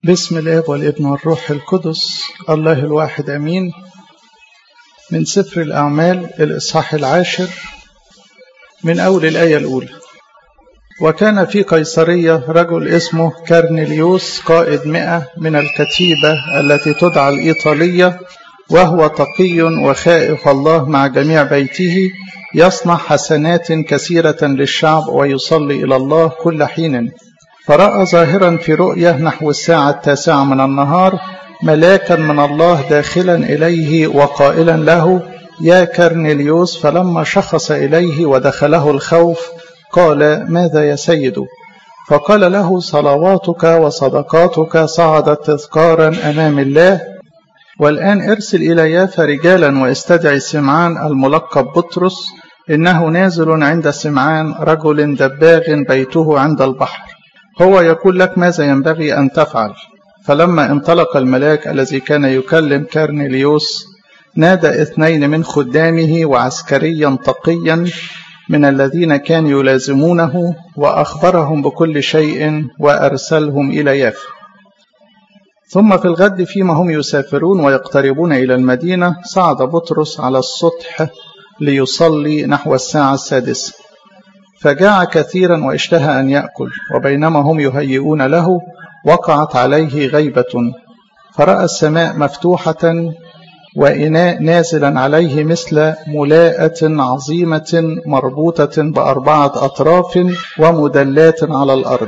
بسم الاب والابن والروح القدس الله الواحد امين من سفر الاعمال الاصحاح العاشر من اول الايه الاولى وكان في قيصريه رجل اسمه كارنيليوس قائد مئة من الكتيبه التي تدعى الايطاليه وهو تقي وخائف الله مع جميع بيته يصنع حسنات كثيره للشعب ويصلي الى الله كل حين فرأى ظاهرا في رؤية نحو الساعة التاسعة من النهار ملاكا من الله داخلا إليه وقائلا له يا كرنيليوس فلما شخص إليه ودخله الخوف قال ماذا يا سيد فقال له صلواتك وصدقاتك صعدت تذكارا أمام الله والآن ارسل إلى يافا رجالا واستدعي سمعان الملقب بطرس إنه نازل عند سمعان رجل دباغ بيته عند البحر هو يقول لك ماذا ينبغي أن تفعل فلما انطلق الملاك الذي كان يكلم كارنيليوس نادى اثنين من خدامه وعسكريا تقيا من الذين كانوا يلازمونه وأخبرهم بكل شيء وأرسلهم إلى يافا ثم في الغد فيما هم يسافرون ويقتربون إلى المدينة صعد بطرس على السطح ليصلي نحو الساعة السادسة فجاع كثيرا واشتهى أن يأكل وبينما هم يهيئون له وقعت عليه غيبة فرأى السماء مفتوحة وإناء نازلا عليه مثل ملاءة عظيمة مربوطة بأربعة أطراف ومدلات على الأرض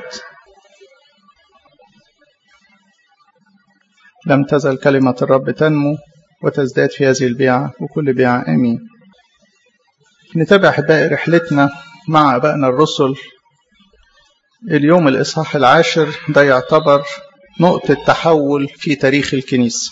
لم تزل كلمة الرب تنمو وتزداد في هذه البيعة وكل بيعة آمين نتابع أحبائي رحلتنا مع أبائنا الرسل اليوم الإصحاح العاشر ده يعتبر نقطة تحول في تاريخ الكنيسة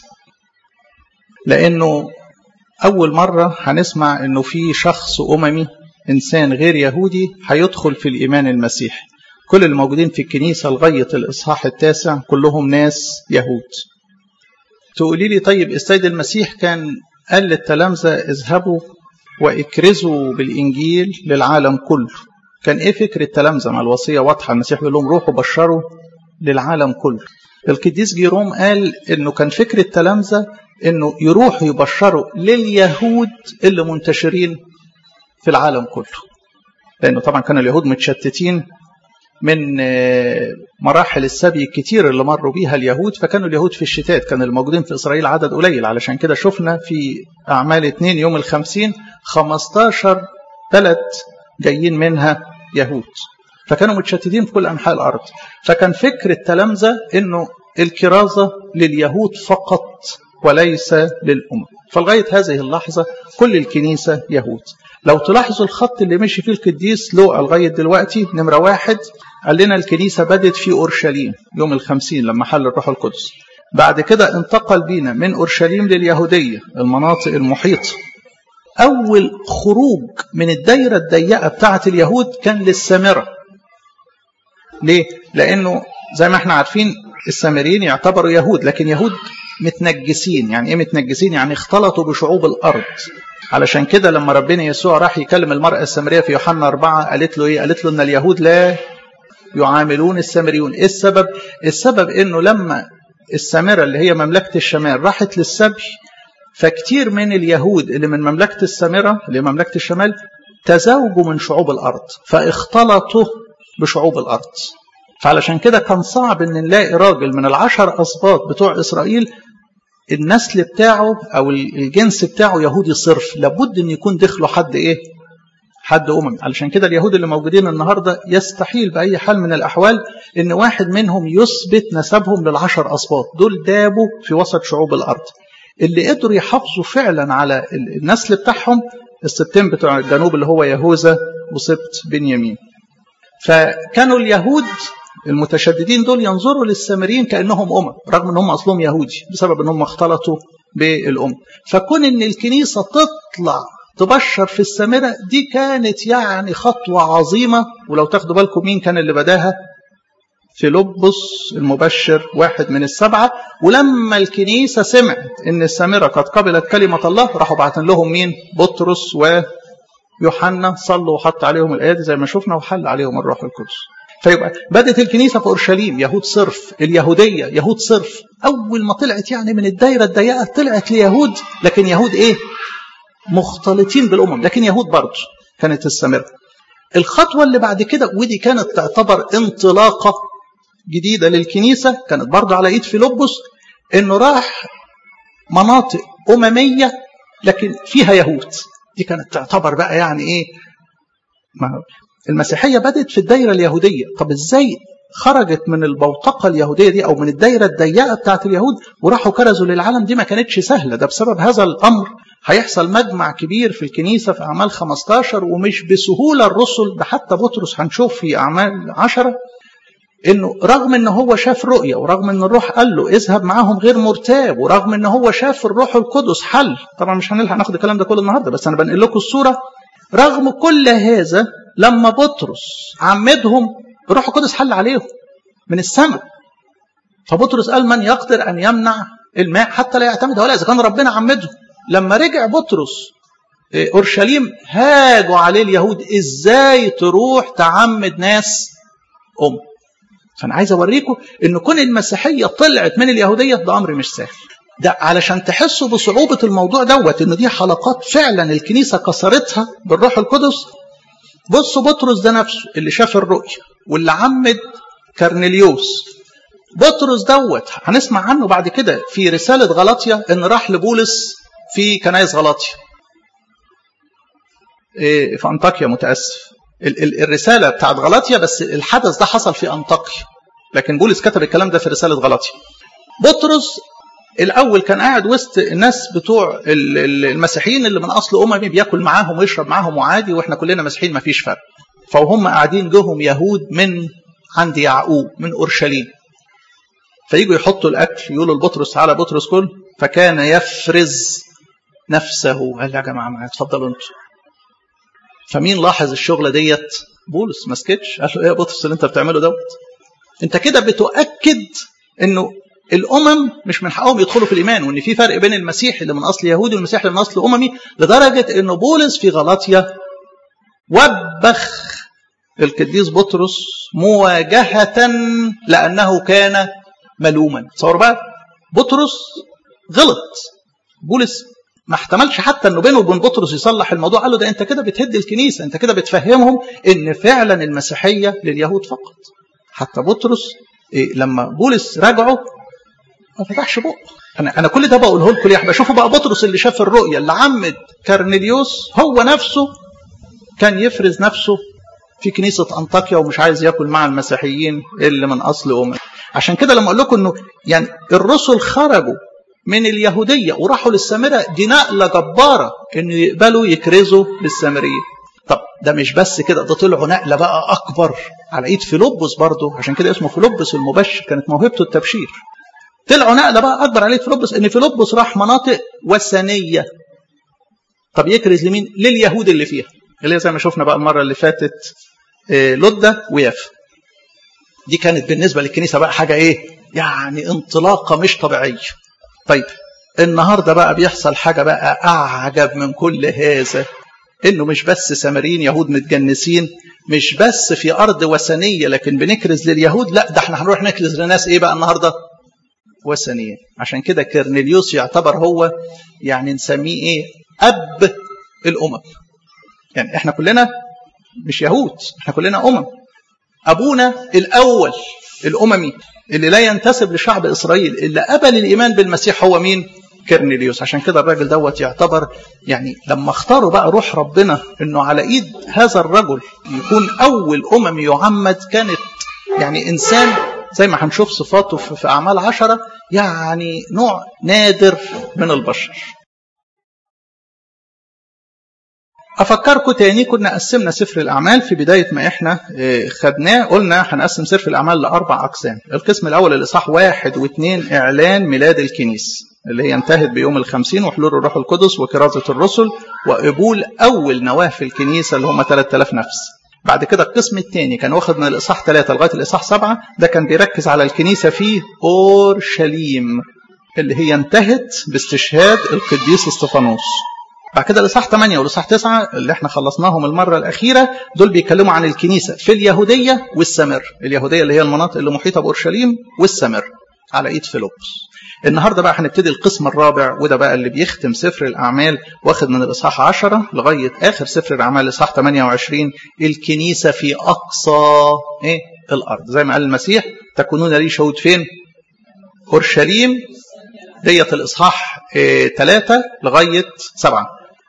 لأنه أول مرة هنسمع أنه في شخص أممي إنسان غير يهودي هيدخل في الإيمان المسيحي كل الموجودين في الكنيسة لغاية الإصحاح التاسع كلهم ناس يهود تقولي لي طيب السيد المسيح كان قال للتلامذة اذهبوا واكرزوا بالانجيل للعالم كله كان ايه فكر التلامذه مع الوصيه واضحه المسيح بيقول لهم روحوا بشروا للعالم كله القديس جيروم قال انه كان فكر التلامذه انه يروحوا يبشروا لليهود اللي منتشرين في العالم كله لانه طبعا كانوا اليهود متشتتين من مراحل السبي الكتير اللي مروا بيها اليهود فكانوا اليهود في الشتات كان الموجودين في إسرائيل عدد قليل علشان كده شفنا في أعمال اتنين يوم الخمسين خمستاشر بلد جايين منها يهود فكانوا متشتتين في كل أنحاء الأرض فكان فكر التلامذة أنه الكرازة لليهود فقط وليس للأمم فلغاية هذه اللحظة كل الكنيسة يهود لو تلاحظوا الخط اللي مشي فيه القديس لوقا لغاية دلوقتي نمرة واحد قال لنا الكنيسة بدت في أورشليم يوم الخمسين لما حل الروح القدس بعد كده انتقل بينا من أورشليم لليهودية المناطق المحيطة أول خروج من الدايرة الضيقة بتاعة اليهود كان للسامرة ليه؟ لأنه زي ما احنا عارفين السامريين يعتبروا يهود لكن يهود متنجسين يعني ايه متنجسين يعني اختلطوا بشعوب الأرض علشان كده لما ربنا يسوع راح يكلم المرأة السامرية في يوحنا أربعة قالت له إيه؟ قالت له إن اليهود لا يعاملون السامريون، إيه السبب؟ السبب إنه لما السامرة اللي هي مملكة الشمال راحت للسبي فكتير من اليهود اللي من مملكة السامرة اللي مملكة الشمال تزوجوا من شعوب الأرض فاختلطوا بشعوب الأرض. فعلشان كده كان صعب إن نلاقي راجل من العشر أسباط بتوع إسرائيل النسل بتاعه او الجنس بتاعه يهودي صرف لابد ان يكون دخله حد ايه حد اممي علشان كده اليهود اللي موجودين النهارده يستحيل باي حال من الاحوال ان واحد منهم يثبت نسبهم للعشر اسباط دول دابوا في وسط شعوب الارض اللي قدروا يحافظوا فعلا على النسل بتاعهم السبتين بتوع الجنوب اللي هو يهوذا وسبت بنيامين فكانوا اليهود المتشددين دول ينظروا للسامريين كانهم امم رغم ان هم اصلهم يهودي بسبب ان هم اختلطوا بالام فكون ان الكنيسه تطلع تبشر في السامره دي كانت يعني خطوه عظيمه ولو تاخدوا بالكم مين كان اللي بداها فيلبس المبشر واحد من السبعه ولما الكنيسه سمعت ان السامره قد قبلت كلمه الله راحوا باعتين لهم مين بطرس ويوحنا صلوا وحط عليهم الايات زي ما شفنا وحل عليهم الروح القدس فيبقى بدت الكنيسة في أورشليم يهود صرف اليهودية يهود صرف أول ما طلعت يعني من الدايرة الضيقة طلعت ليهود لكن يهود إيه مختلطين بالأمم لكن يهود برضه كانت تستمر الخطوة اللي بعد كده ودي كانت تعتبر انطلاقة جديدة للكنيسة كانت برضه على إيد فيلبس إنه راح مناطق أممية لكن فيها يهود دي كانت تعتبر بقى يعني إيه ما المسيحية بدت في الدايرة اليهودية طب إزاي خرجت من البوتقة اليهودية دي أو من الدايرة الضيقة بتاعت اليهود وراحوا كرزوا للعالم دي ما كانتش سهلة ده بسبب هذا الأمر هيحصل مجمع كبير في الكنيسة في أعمال 15 ومش بسهولة الرسل ده حتى بطرس هنشوف في أعمال 10 انه رغم ان هو شاف رؤية ورغم ان الروح قال له اذهب معاهم غير مرتاب ورغم ان هو شاف الروح القدس حل طبعا مش هنلحق ناخد الكلام ده كله النهارده بس انا بنقل لكم الصوره رغم كل هذا لما بطرس عمدهم الروح القدس حل عليهم من السماء فبطرس قال من يقدر ان يمنع الماء حتى لا يعتمد ولا اذا كان ربنا عمده لما رجع بطرس اورشليم هاجوا عليه اليهود ازاي تروح تعمد ناس ام فانا عايز اوريكم ان كون المسيحيه طلعت من اليهوديه ده امر مش سهل ده علشان تحسوا بصعوبه الموضوع دوت ان دي حلقات فعلا الكنيسه كسرتها بالروح القدس بصوا بطرس ده نفسه اللي شاف الرؤيا واللي عمد كرنليوس بطرس دوت هنسمع عنه بعد كده في رساله غلطيا ان راح لبولس في كنايس غلطيا في انطاكيا متاسف الرساله بتاعت غلطيا بس الحدث ده حصل في انطاكيا لكن بولس كتب الكلام ده في رساله غلطيا بطرس الاول كان قاعد وسط الناس بتوع المسيحيين اللي من اصل اممي بياكل معاهم ويشرب معاهم وعادي واحنا كلنا مسيحيين ما فيش فرق فهم قاعدين جهم يهود من عند يعقوب من اورشليم فيجوا يحطوا الاكل يقولوا لبطرس تعالى بطرس كل فكان يفرز نفسه قال يا جماعه معايا اتفضلوا انتوا فمين لاحظ الشغله ديت بولس ما سكتش قال له ايه يا بطرس اللي انت بتعمله دوت انت كده بتؤكد انه الامم مش من حقهم يدخلوا في الايمان وان في فرق بين المسيح اللي من اصل يهودي والمسيح اللي من اصل اممي لدرجه ان بولس في غلاطيا وبخ القديس بطرس مواجهه لانه كان ملوما تصور بقى بطرس غلط بولس ما احتملش حتى انه بينه وبين بطرس يصلح الموضوع قال له ده انت كده بتهد الكنيسه انت كده بتفهمهم ان فعلا المسيحيه لليهود فقط حتى بطرس إيه لما بولس راجعه ما فتحش بقه انا انا كل ده بقوله لكم ليه شوفوا بقى بطرس اللي شاف الرؤيا اللي عمد كرنيليوس هو نفسه كان يفرز نفسه في كنيسه انطاكيا ومش عايز ياكل مع المسيحيين اللي من اصل امم عشان كده لما اقول لكم انه يعني الرسل خرجوا من اليهوديه وراحوا للسامره دي نقله جباره ان يقبلوا يكرزوا للسامريين طب ده مش بس كده ده طلعوا نقله بقى اكبر على ايد فيلبس برضه عشان كده اسمه فيلبس المبشر كانت موهبته التبشير طلعوا نقله بقى اكبر عليه فيلبس ان فيلبس راح مناطق وثنيه طب يكرز لمين لليهود اللي فيها اللي زي ما شفنا بقى المره اللي فاتت لده ويافا دي كانت بالنسبه للكنيسه بقى حاجه ايه يعني انطلاقه مش طبيعيه طيب النهارده بقى بيحصل حاجه بقى اعجب من كل هذا انه مش بس سامريين يهود متجنسين مش بس في ارض وثنيه لكن بنكرز لليهود لا ده احنا هنروح نكرز لناس ايه بقى النهارده وثنيين عشان كده كرنيليوس يعتبر هو يعني نسميه ايه اب الامم يعني احنا كلنا مش يهود احنا كلنا امم ابونا الاول الاممي اللي لا ينتسب لشعب اسرائيل اللي قبل الايمان بالمسيح هو مين كرنيليوس عشان كده الراجل دوت يعتبر يعني لما اختاروا بقى روح ربنا انه على ايد هذا الرجل يكون اول امم يعمد كانت يعني انسان زي ما هنشوف صفاته في اعمال عشرة يعني نوع نادر من البشر افكركم تاني كنا قسمنا سفر الاعمال في بدايه ما احنا خدناه قلنا هنقسم سفر الاعمال لاربع اقسام القسم الاول الاصحاح واحد واثنين اعلان ميلاد الكنيسه اللي هي انتهت بيوم الخمسين وحلول الروح القدس وكرازة الرسل وقبول أول نواة في الكنيسة اللي هم 3000 نفس بعد كده القسم الثاني كان واخد من الإصحاح 3 لغاية الإصحاح 7 ده كان بيركز على الكنيسة في أورشليم اللي هي انتهت باستشهاد القديس استفانوس بعد كده الاصحاح 8 والاصحاح 9 اللي احنا خلصناهم المره الاخيره دول بيتكلموا عن الكنيسه في اليهوديه والسامر اليهوديه اللي هي المناطق اللي محيطه باورشليم والسامر على ايد فيلبس النهارده بقى هنبتدي القسم الرابع وده بقى اللي بيختم سفر الاعمال واخد من الاصحاح 10 لغايه اخر سفر الاعمال الاصحاح 28 الكنيسه في اقصى ايه الارض زي ما قال المسيح تكونون لي شهود فين اورشليم ديت الاصحاح ثلاثة لغايه سبعة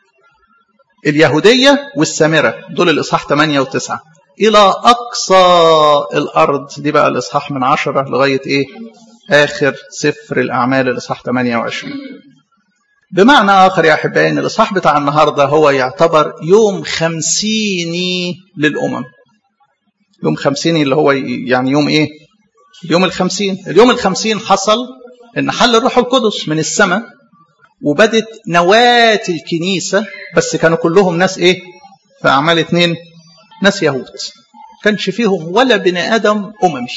اليهوديه والسامره دول الاصحاح 8 و9 الى اقصى الارض دي بقى الاصحاح من 10 لغايه ايه آخر سفر الأعمال الإصحاح 28 بمعنى آخر يا أحبائي أن الإصحاح بتاع النهاردة هو يعتبر يوم خمسيني للأمم يوم خمسيني اللي هو يعني يوم إيه يوم الخمسين اليوم الخمسين حصل أن حل الروح القدس من السماء وبدت نواة الكنيسة بس كانوا كلهم ناس إيه في أعمال اتنين ناس يهود كانش فيهم ولا بني آدم أممي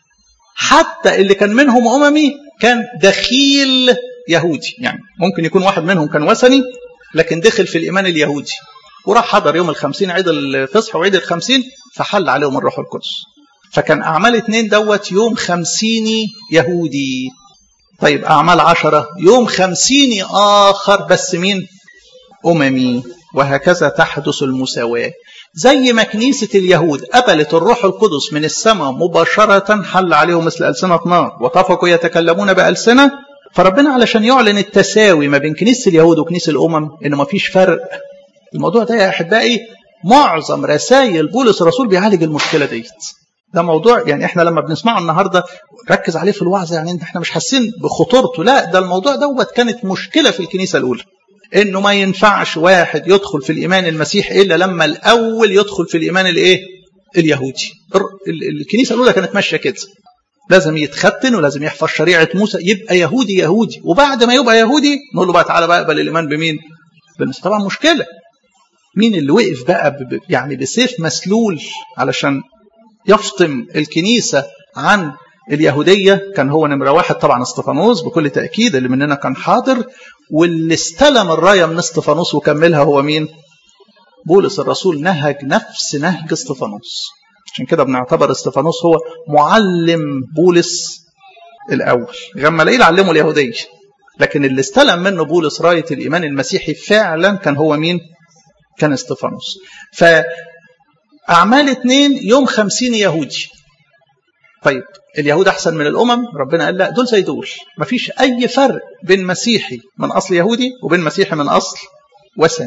حتى اللي كان منهم أممي كان دخيل يهودي يعني ممكن يكون واحد منهم كان وثني لكن دخل في الإيمان اليهودي وراح حضر يوم الخمسين عيد الفصح وعيد الخمسين فحل عليهم الروح القدس فكان أعمال اتنين دوت يوم خمسيني يهودي طيب أعمال عشرة يوم خمسيني آخر بس مين أممي وهكذا تحدث المساواة زي ما كنيسة اليهود قبلت الروح القدس من السماء مباشرة حل عليهم مثل ألسنة نار وطفقوا يتكلمون بألسنة فربنا علشان يعلن التساوي ما بين كنيسة اليهود وكنيسة الأمم إن ما فيش فرق الموضوع ده يا أحبائي معظم رسائل بولس الرسول بيعالج المشكلة ديت ده موضوع يعني احنا لما بنسمعه النهارده ركز عليه في الوعظ يعني احنا مش حاسين بخطورته لا ده الموضوع دوت كانت مشكله في الكنيسه الاولى انه ما ينفعش واحد يدخل في الايمان المسيحي الا لما الاول يدخل في الايمان الايه اليهودي الكنيسه الاولى كانت ماشيه كده لازم يتختن ولازم يحفظ شريعه موسى يبقى يهودي يهودي وبعد ما يبقى يهودي نقول له بقى تعالى بقى اقبل الايمان بمين بالمسيح طبعا مشكله مين اللي وقف بقى ب... يعني بسيف مسلول علشان يفطم الكنيسه عن اليهودية كان هو نمرة واحد طبعا استفانوس بكل تأكيد اللي مننا كان حاضر واللي استلم الراية من استفانوس وكملها هو مين بولس الرسول نهج نفس نهج استفانوس عشان كده بنعتبر استفانوس هو معلم بولس الأول غماليل علمه اليهودية لكن اللي استلم منه بولس راية الإيمان المسيحي فعلا كان هو مين كان استفانوس فأعمال اتنين يوم خمسين يهودي طيب اليهود احسن من الامم ربنا قال لا دول زي دول مفيش اي فرق بين مسيحي من اصل يهودي وبين مسيحي من اصل وثني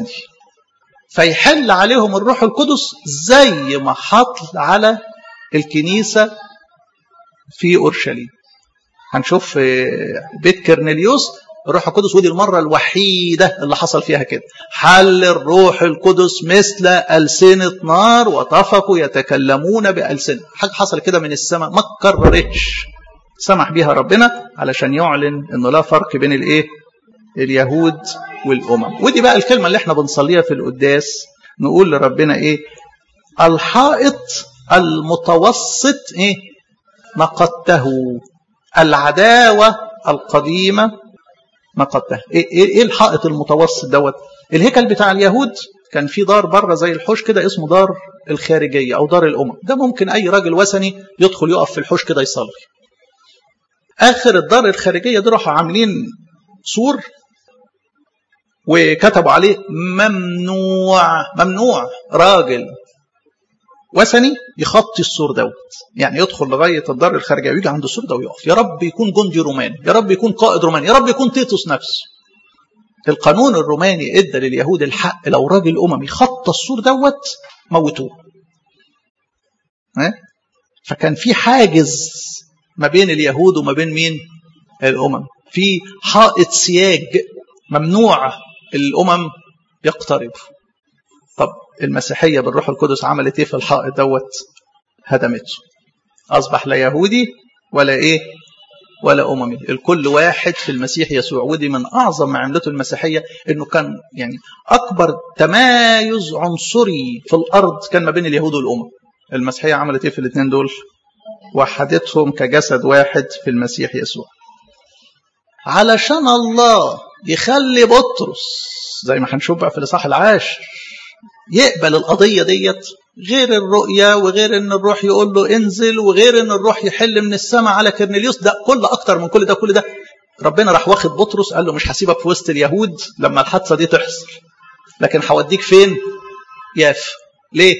فيحل عليهم الروح القدس زي ما حط على الكنيسه في اورشليم هنشوف في بيت كرنليوس الروح القدس ودي المرة الوحيدة اللي حصل فيها كده حل الروح القدس مثل ألسنة نار وطفقوا يتكلمون بألسنة حاجة حصل كده من السماء ما تكررتش سمح بيها ربنا علشان يعلن انه لا فرق بين الايه اليهود والامم ودي بقى الكلمة اللي احنا بنصليها في القداس نقول لربنا ايه الحائط المتوسط ايه نقدته العداوة القديمة نقدتها ايه ايه الحائط المتوسط دوت الهيكل بتاع اليهود كان في دار بره زي الحوش كده اسمه دار الخارجيه او دار الامم ده ممكن اي راجل وثني يدخل يقف في الحوش كده يصلي اخر الدار الخارجيه دي راحوا عاملين سور وكتبوا عليه ممنوع ممنوع راجل وثني يخطي السور دوت يعني يدخل لغايه الدار الخارجيه ويجي عند السور ده ويقف يا رب يكون جندي روماني يا رب يكون قائد روماني يا رب يكون تيتوس نفسه القانون الروماني ادى لليهود الحق لو راجل اممي خطى السور دوت موتوه فكان في حاجز ما بين اليهود وما بين مين الامم في حائط سياج ممنوع الامم يقتربوا طب المسيحية بالروح القدس عملت ايه في الحائط دوت هدمته أصبح لا يهودي ولا ايه ولا أممي الكل واحد في المسيح يسوع ودي من أعظم ما عملته المسيحية إنه كان يعني أكبر تمايز عنصري في الأرض كان ما بين اليهود والأمم المسيحية عملت ايه في الاثنين دول وحدتهم كجسد واحد في المسيح يسوع علشان الله يخلي بطرس زي ما هنشوف بقى في الاصحاح العاشر يقبل القضيه ديت غير الرؤية وغير ان الروح يقول له انزل وغير ان الروح يحل من السماء على كرنيليوس ده كل اكتر من كل ده كل ده ربنا راح واخد بطرس قال له مش هسيبك في وسط اليهود لما الحادثه دي تحصل لكن هوديك فين ياف ليه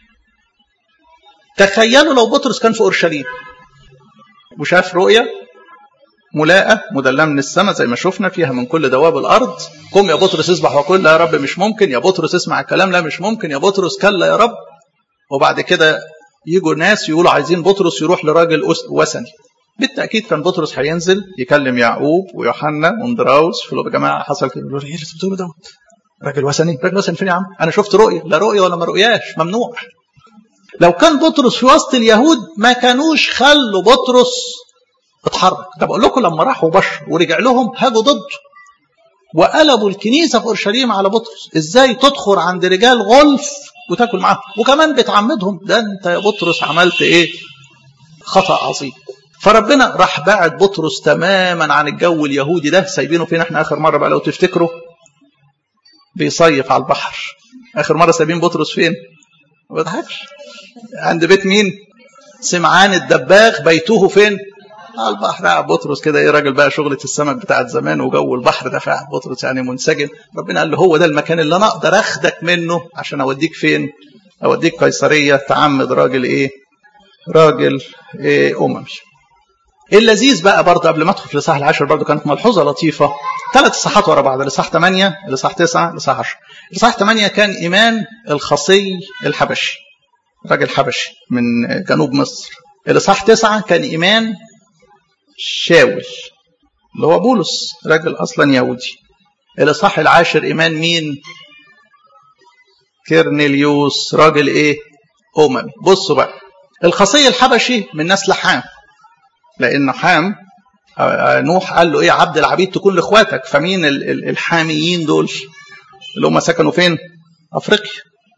تخيلوا لو بطرس كان في اورشليم وشاف رؤيه ملاءة مدلة من السماء زي ما شفنا فيها من كل دواب الأرض قم يا بطرس اصبح وقل لا يا رب مش ممكن يا بطرس اسمع الكلام لا مش ممكن يا بطرس كلا يا رب وبعد كده يجوا ناس يقولوا عايزين بطرس يروح لراجل وثني بالتاكيد كان بطرس هينزل يكلم يعقوب ويوحنا واندراوس في يا جماعه حصل كده يقولوا ايه اللي بتقولوا دوت راجل وثني راجل وثني فين يا عم انا شفت رؤيه لا رؤيه ولا ما رؤياش ممنوع لو كان بطرس في وسط اليهود ما كانوش خلوا بطرس اتحرك طب اقول لكم لما راحوا بشر ورجع لهم هاجوا ضده وقلبوا الكنيسه في اورشليم على بطرس ازاي تدخل عند رجال غلف وتاكل معاهم وكمان بتعمدهم ده انت يا بطرس عملت ايه خطا عظيم فربنا راح باعد بطرس تماما عن الجو اليهودي ده سايبينه فين احنا اخر مره بقى لو تفتكروا بيصيف على البحر اخر مره سايبين بطرس فين ما بضحكش عند بيت مين سمعان الدباغ بيته فين على البحر قاعد بطرس كده ايه راجل بقى شغله السمك بتاعت زمان وجو البحر ده فقاعد بطرس يعني منسجم ربنا قال له هو ده المكان اللي انا اقدر اخدك منه عشان اوديك فين اوديك قيصريه تعمد راجل ايه راجل إيه اممي اللذيذ بقى برضه قبل ما ادخل في الاصحاح العاشر برضه كانت ملحوظه لطيفه ثلاث اصحاحات ورا بعض الاصحاح 8 الاصحاح 9 الاصحاح 10 الاصحاح 8 كان ايمان الخصي الحبشي راجل حبشي من جنوب مصر الاصحاح 9 كان ايمان شاول اللي هو بولس راجل اصلا يهودي الاصحاح العاشر ايمان مين كيرنيليوس راجل ايه اممي بصوا بقى الخصي الحبشي من نسل حام لان حام نوح قال له ايه عبد العبيد تكون لاخواتك فمين الحاميين دول اللي هم سكنوا فين افريقيا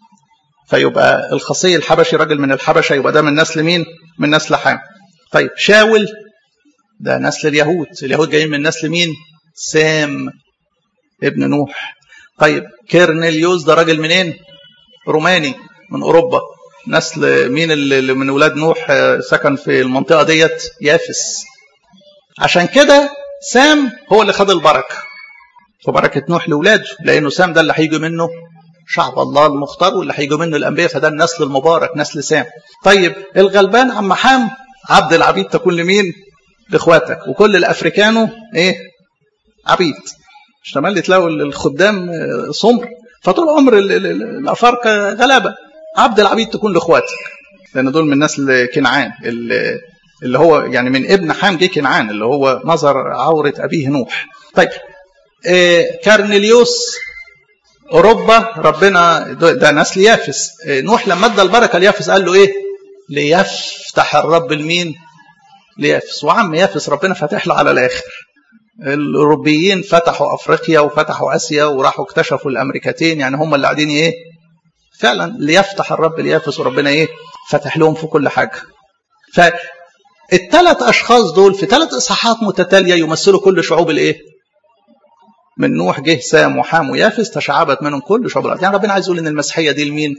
فيبقى الخصي الحبشي راجل من الحبشه يبقى ده من نسل مين من نسل حام طيب شاول ده نسل اليهود اليهود جايين من نسل مين سام ابن نوح طيب كيرنيليوس ده راجل منين روماني من اوروبا نسل مين اللي من ولاد نوح سكن في المنطقه ديت يافس عشان كده سام هو اللي خد البركه وبركه نوح لاولاده لانه سام ده اللي هيجي منه شعب الله المختار واللي هيجي منه الانبياء فده النسل المبارك نسل سام طيب الغلبان عم حام عبد العبيد تكون لمين لاخواتك وكل الافريكانو ايه عبيد مش تملي تلاقوا الخدام سمر فطول عمر الافارقه غلابه عبد العبيد تكون لاخواتك لان دول من نسل كنعان اللي هو يعني من ابن حام جه كنعان اللي هو نظر عوره ابيه نوح طيب إيه كارنيليوس اوروبا ربنا ده نسل يافس إيه نوح لما ادى البركه ليافس قال له ايه ليفتح الرب المين ليافس وعم يافس ربنا فاتح له على الاخر الاوروبيين فتحوا افريقيا وفتحوا اسيا وراحوا اكتشفوا الامريكتين يعني هم اللي قاعدين ايه فعلا ليفتح الرب ليافس وربنا ايه فتح لهم في كل حاجه فالثلاث اشخاص دول في ثلاث اصحاحات متتاليه يمثلوا كل شعوب الايه من نوح جه سام وحام ويافس تشعبت منهم كل شعوب الارض يعني ربنا عايز يقول ان المسيحيه دي لمين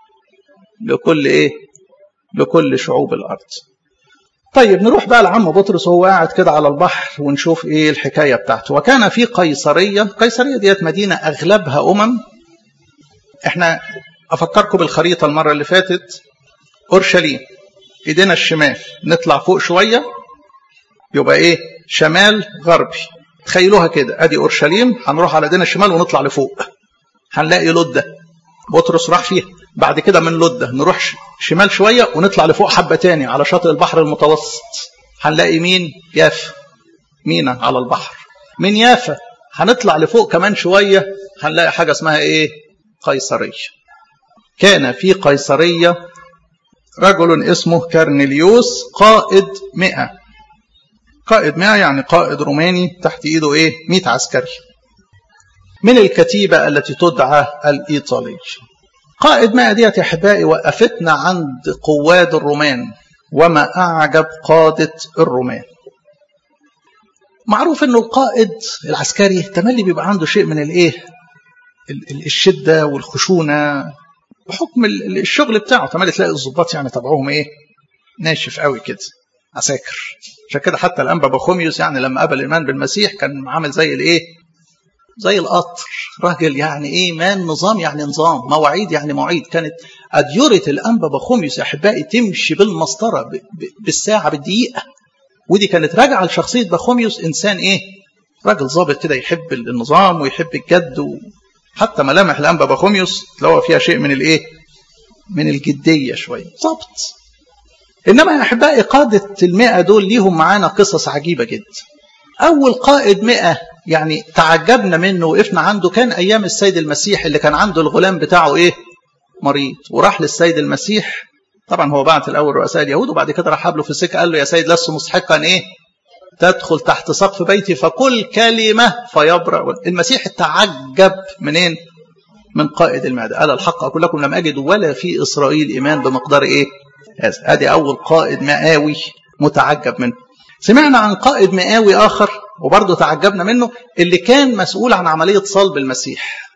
لكل ايه لكل شعوب الارض طيب نروح بقى لعم بطرس وهو قاعد كده على البحر ونشوف ايه الحكايه بتاعته وكان في قيصريه قيصريه ديت مدينه اغلبها امم احنا افكركم بالخريطه المره اللي فاتت اورشليم ايدينا الشمال نطلع فوق شويه يبقى ايه شمال غربي تخيلوها كده ادي اورشليم هنروح على ايدينا الشمال ونطلع لفوق هنلاقي لده بطرس راح فيها بعد كده من لده نروح شمال شويه ونطلع لفوق حبه تاني على شاطئ البحر المتوسط هنلاقي مين يافا مينا على البحر من يافا هنطلع لفوق كمان شويه هنلاقي حاجه اسمها ايه قيصريه كان في قيصريه رجل اسمه كارنيليوس قائد مئة قائد مئة يعني قائد روماني تحت ايده ايه 100 عسكري من الكتيبة التي تدعى الإيطالية قائد مئة ديت يا أحبائي وقفتنا عند قواد الرومان وما أعجب قادة الرومان معروف أنه القائد العسكري تملي بيبقى عنده شيء من الإيه الشده والخشونه بحكم الشغل بتاعه تمام تلاقي الظباط يعني طبعهم ايه ناشف قوي كده عساكر عشان كده حتى الانبا بخوميوس يعني لما قبل الايمان بالمسيح كان عامل زي الايه زي القطر راجل يعني ايه مان نظام يعني نظام مواعيد يعني مواعيد كانت اديره الانبا بخوميوس يا احبائي تمشي بالمسطره بالساعه بالدقيقه ودي كانت راجعه لشخصيه بخوميوس انسان ايه راجل ظابط كده يحب النظام ويحب الجد حتى ملامح الانبا بخوميوس تلاقوا فيها شيء من الايه من الجديه شويه ظبط انما يا احبائي قاده المئه دول ليهم معانا قصص عجيبه جدا اول قائد مئة يعني تعجبنا منه وقفنا عنده كان ايام السيد المسيح اللي كان عنده الغلام بتاعه ايه مريض وراح للسيد المسيح طبعا هو بعت الاول رؤساء اليهود وبعد كده راح له في السكه قال له يا سيد لست مستحقا ايه تدخل تحت سقف بيتي فكل كلمه فيبرأ المسيح تعجب منين من قائد المعدة قال الحق أقول لكم لم أجد ولا في إسرائيل إيمان بمقدار إيه هذا ادي اول قائد مئاوي متعجب منه سمعنا عن قائد مئاوي اخر وبرضه تعجبنا منه اللي كان مسؤول عن عمليه صلب المسيح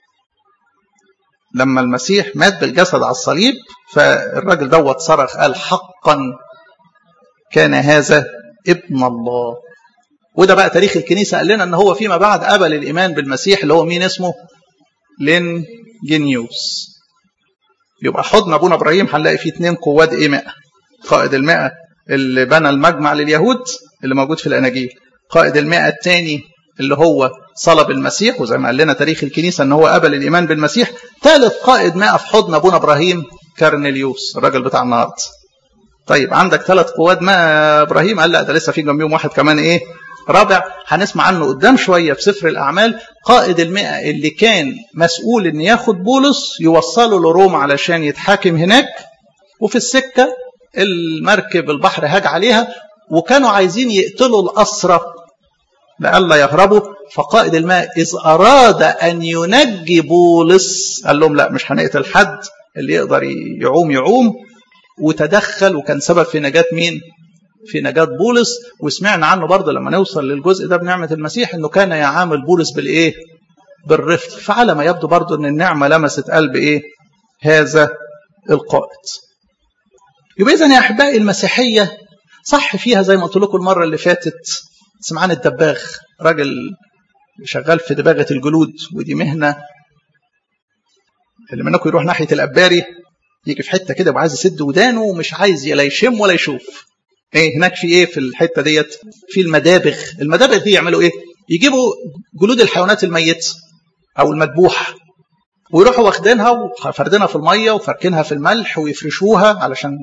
لما المسيح مات بالجسد على الصليب فالراجل دوت صرخ قال حقا كان هذا ابن الله وده بقى تاريخ الكنيسه قال لنا ان هو فيما بعد قبل الايمان بالمسيح اللي هو مين اسمه لين جينيوس يبقى حضن ابونا ابراهيم هنلاقي فيه اثنين قواد ايه 100 قائد المئة اللي بنى المجمع لليهود اللي موجود في الاناجيل قائد المئة الثاني اللي هو صلب المسيح وزي ما قال لنا تاريخ الكنيسه ان هو قبل الايمان بالمسيح ثالث قائد مئة في حضن ابونا ابراهيم كارنيليوس الراجل بتاع النهارده طيب عندك ثلاث قواد ما ابراهيم قال لا ده لسه في جنبيهم واحد كمان ايه رابع هنسمع عنه قدام شوية في سفر الأعمال قائد المئة اللي كان مسؤول إن ياخد بولس يوصله لروما علشان يتحاكم هناك وفي السكة المركب البحر هاج عليها وكانوا عايزين يقتلوا الأسرة لئلا يهربوا فقائد الماء إذ أراد أن ينجي بولس قال لهم لا مش هنقتل حد اللي يقدر يعوم يعوم وتدخل وكان سبب في نجاة مين؟ في نجاة بولس وسمعنا عنه برضه لما نوصل للجزء ده بنعمة المسيح انه كان يعامل بولس بالايه؟ بالرفق فعلى ما يبدو برضه ان النعمة لمست قلب ايه؟ هذا القائد. يبقى اذا يا احبائي المسيحية صح فيها زي ما قلت لكم المرة اللي فاتت سمعان الدباغ راجل شغال في دباغة الجلود ودي مهنة اللي منكم يروح ناحية الأباري يجي في حتة كده وعايز يسد ودانه ومش عايز لا يشم ولا يشوف ايه هناك في ايه في الحته ديت في المدابغ المدابغ دي يعملوا ايه يجيبوا جلود الحيوانات الميته او المذبوحه ويروحوا واخدينها وفردينها في الميه وفركينها في الملح ويفرشوها علشان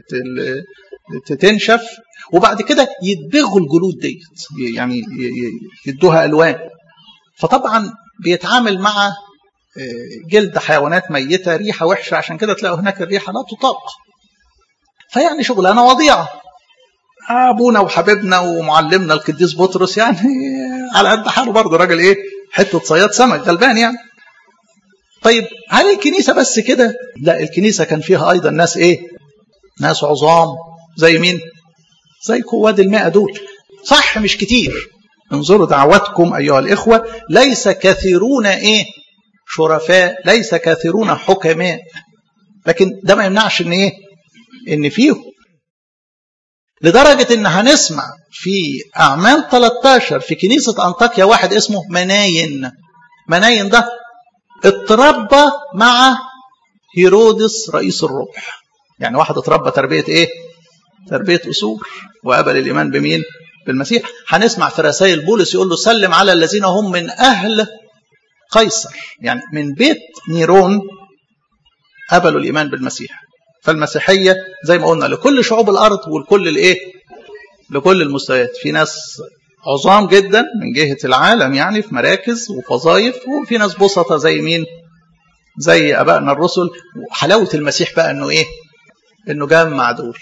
تنشف وبعد كده يدبغوا الجلود ديت يعني يدوها الوان فطبعا بيتعامل مع جلد حيوانات ميته ريحه وحشه عشان كده تلاقوا هناك الريحه لا تطاق فيعني شغلانه وضيعه ابونا وحبيبنا ومعلمنا القديس بطرس يعني على قد حاله برضه راجل ايه حته صياد سمك غلبان يعني طيب هل الكنيسه بس كده لا الكنيسه كان فيها ايضا ناس ايه ناس عظام زي مين زي قواد المئة دول صح مش كتير انظروا دعوتكم ايها الاخوه ليس كثيرون ايه شرفاء ليس كثيرون حكماء لكن ده ما يمنعش ان ايه ان فيهم لدرجة ان هنسمع في اعمال 13 في كنيسة انطاكيا واحد اسمه مناين مناين ده اتربى مع هيرودس رئيس الربح يعني واحد اتربى تربية ايه تربية اصول وقبل الايمان بمين بالمسيح هنسمع في رسائل بولس يقول له سلم على الذين هم من اهل قيصر يعني من بيت نيرون قبلوا الايمان بالمسيح فالمسيحيه زي ما قلنا لكل شعوب الارض ولكل الايه لكل المستويات في ناس عظام جدا من جهه العالم يعني في مراكز ووظائف وفي ناس بسطة زي مين زي ابائنا الرسل وحلاوه المسيح بقى انه ايه انه جمع دول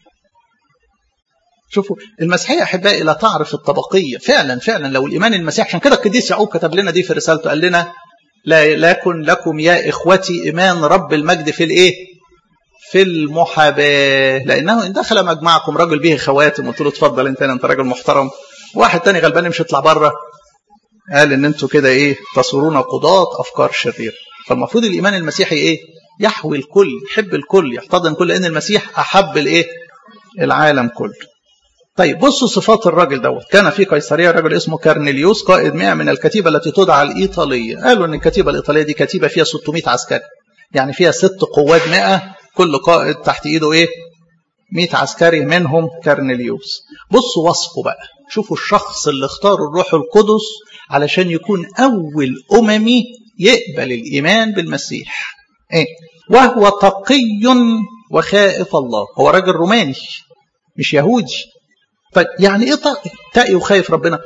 شوفوا المسيحيه احبائي لا تعرف الطبقيه فعلا فعلا لو الايمان المسيح عشان كده القديس يعقوب كتب لنا دي في رسالته قال لنا لا لكن لكم يا اخوتي ايمان رب المجد في الايه في المحاباه لانه ان دخل مجمعكم رجل به خواتم قلت له اتفضل انت انت راجل محترم واحد تاني غلبان مش يطلع بره قال ان انتوا كده ايه تصورون قضاة افكار شريره فالمفروض الايمان المسيحي ايه يحوي الكل يحب الكل يحتضن الكل لان المسيح احب الايه العالم كله طيب بصوا صفات الراجل دوت كان في قيصريه رجل اسمه كارنيليوس قائد 100 من الكتيبه التي تدعى الايطاليه قالوا ان الكتيبه الايطاليه دي كتيبه فيها 600 عسكري يعني فيها ست قوات 100 كل قائد تحت ايده ايه 100 عسكري منهم كارنيليوس بصوا وصفه بقى شوفوا الشخص اللي اختاره الروح القدس علشان يكون اول اممي يقبل الايمان بالمسيح ايه وهو تقي وخائف الله هو راجل روماني مش يهودي طيب يعني ايه تقي وخايف ربنا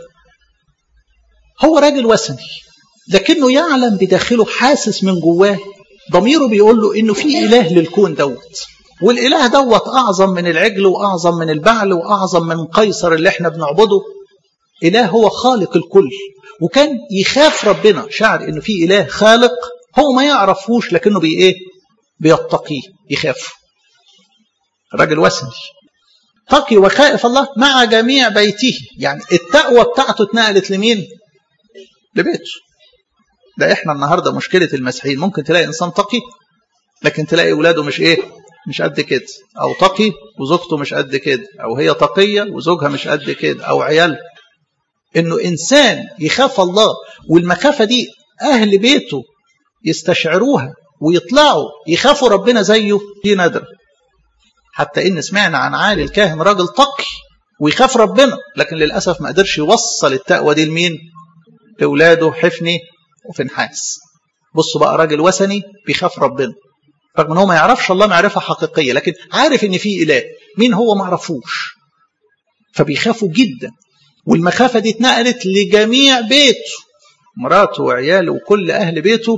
هو راجل وثني لكنه يعلم بداخله حاسس من جواه ضميره بيقول له انه في اله للكون دوت والاله دوت اعظم من العجل واعظم من البعل واعظم من قيصر اللي احنا بنعبده اله هو خالق الكل وكان يخاف ربنا شعر انه في اله خالق هو ما يعرفوش لكنه بي ايه بيتقيه يخافه راجل وثني تقي وخائف الله مع جميع بيته يعني التقوى بتاعته اتنقلت لمين لبيته ده احنا النهارده مشكله المسيحيين ممكن تلاقي انسان تقي لكن تلاقي اولاده مش ايه مش قد كده او تقي وزوجته مش قد كده او هي تقيه وزوجها مش قد كده او عيال انه انسان يخاف الله والمخافه دي اهل بيته يستشعروها ويطلعوا يخافوا ربنا زيه دي نادره حتى ان سمعنا عن عالي الكاهن راجل تقي ويخاف ربنا لكن للاسف ما قدرش يوصل التقوى دي لمين لاولاده حفني وفنحاس بصوا بقى راجل وثني بيخاف ربنا رغم ان هو ما يعرفش الله معرفه حقيقيه لكن عارف ان في اله مين هو ما عرفوش فبيخافوا جدا والمخافه دي اتنقلت لجميع بيته مراته وعياله وكل اهل بيته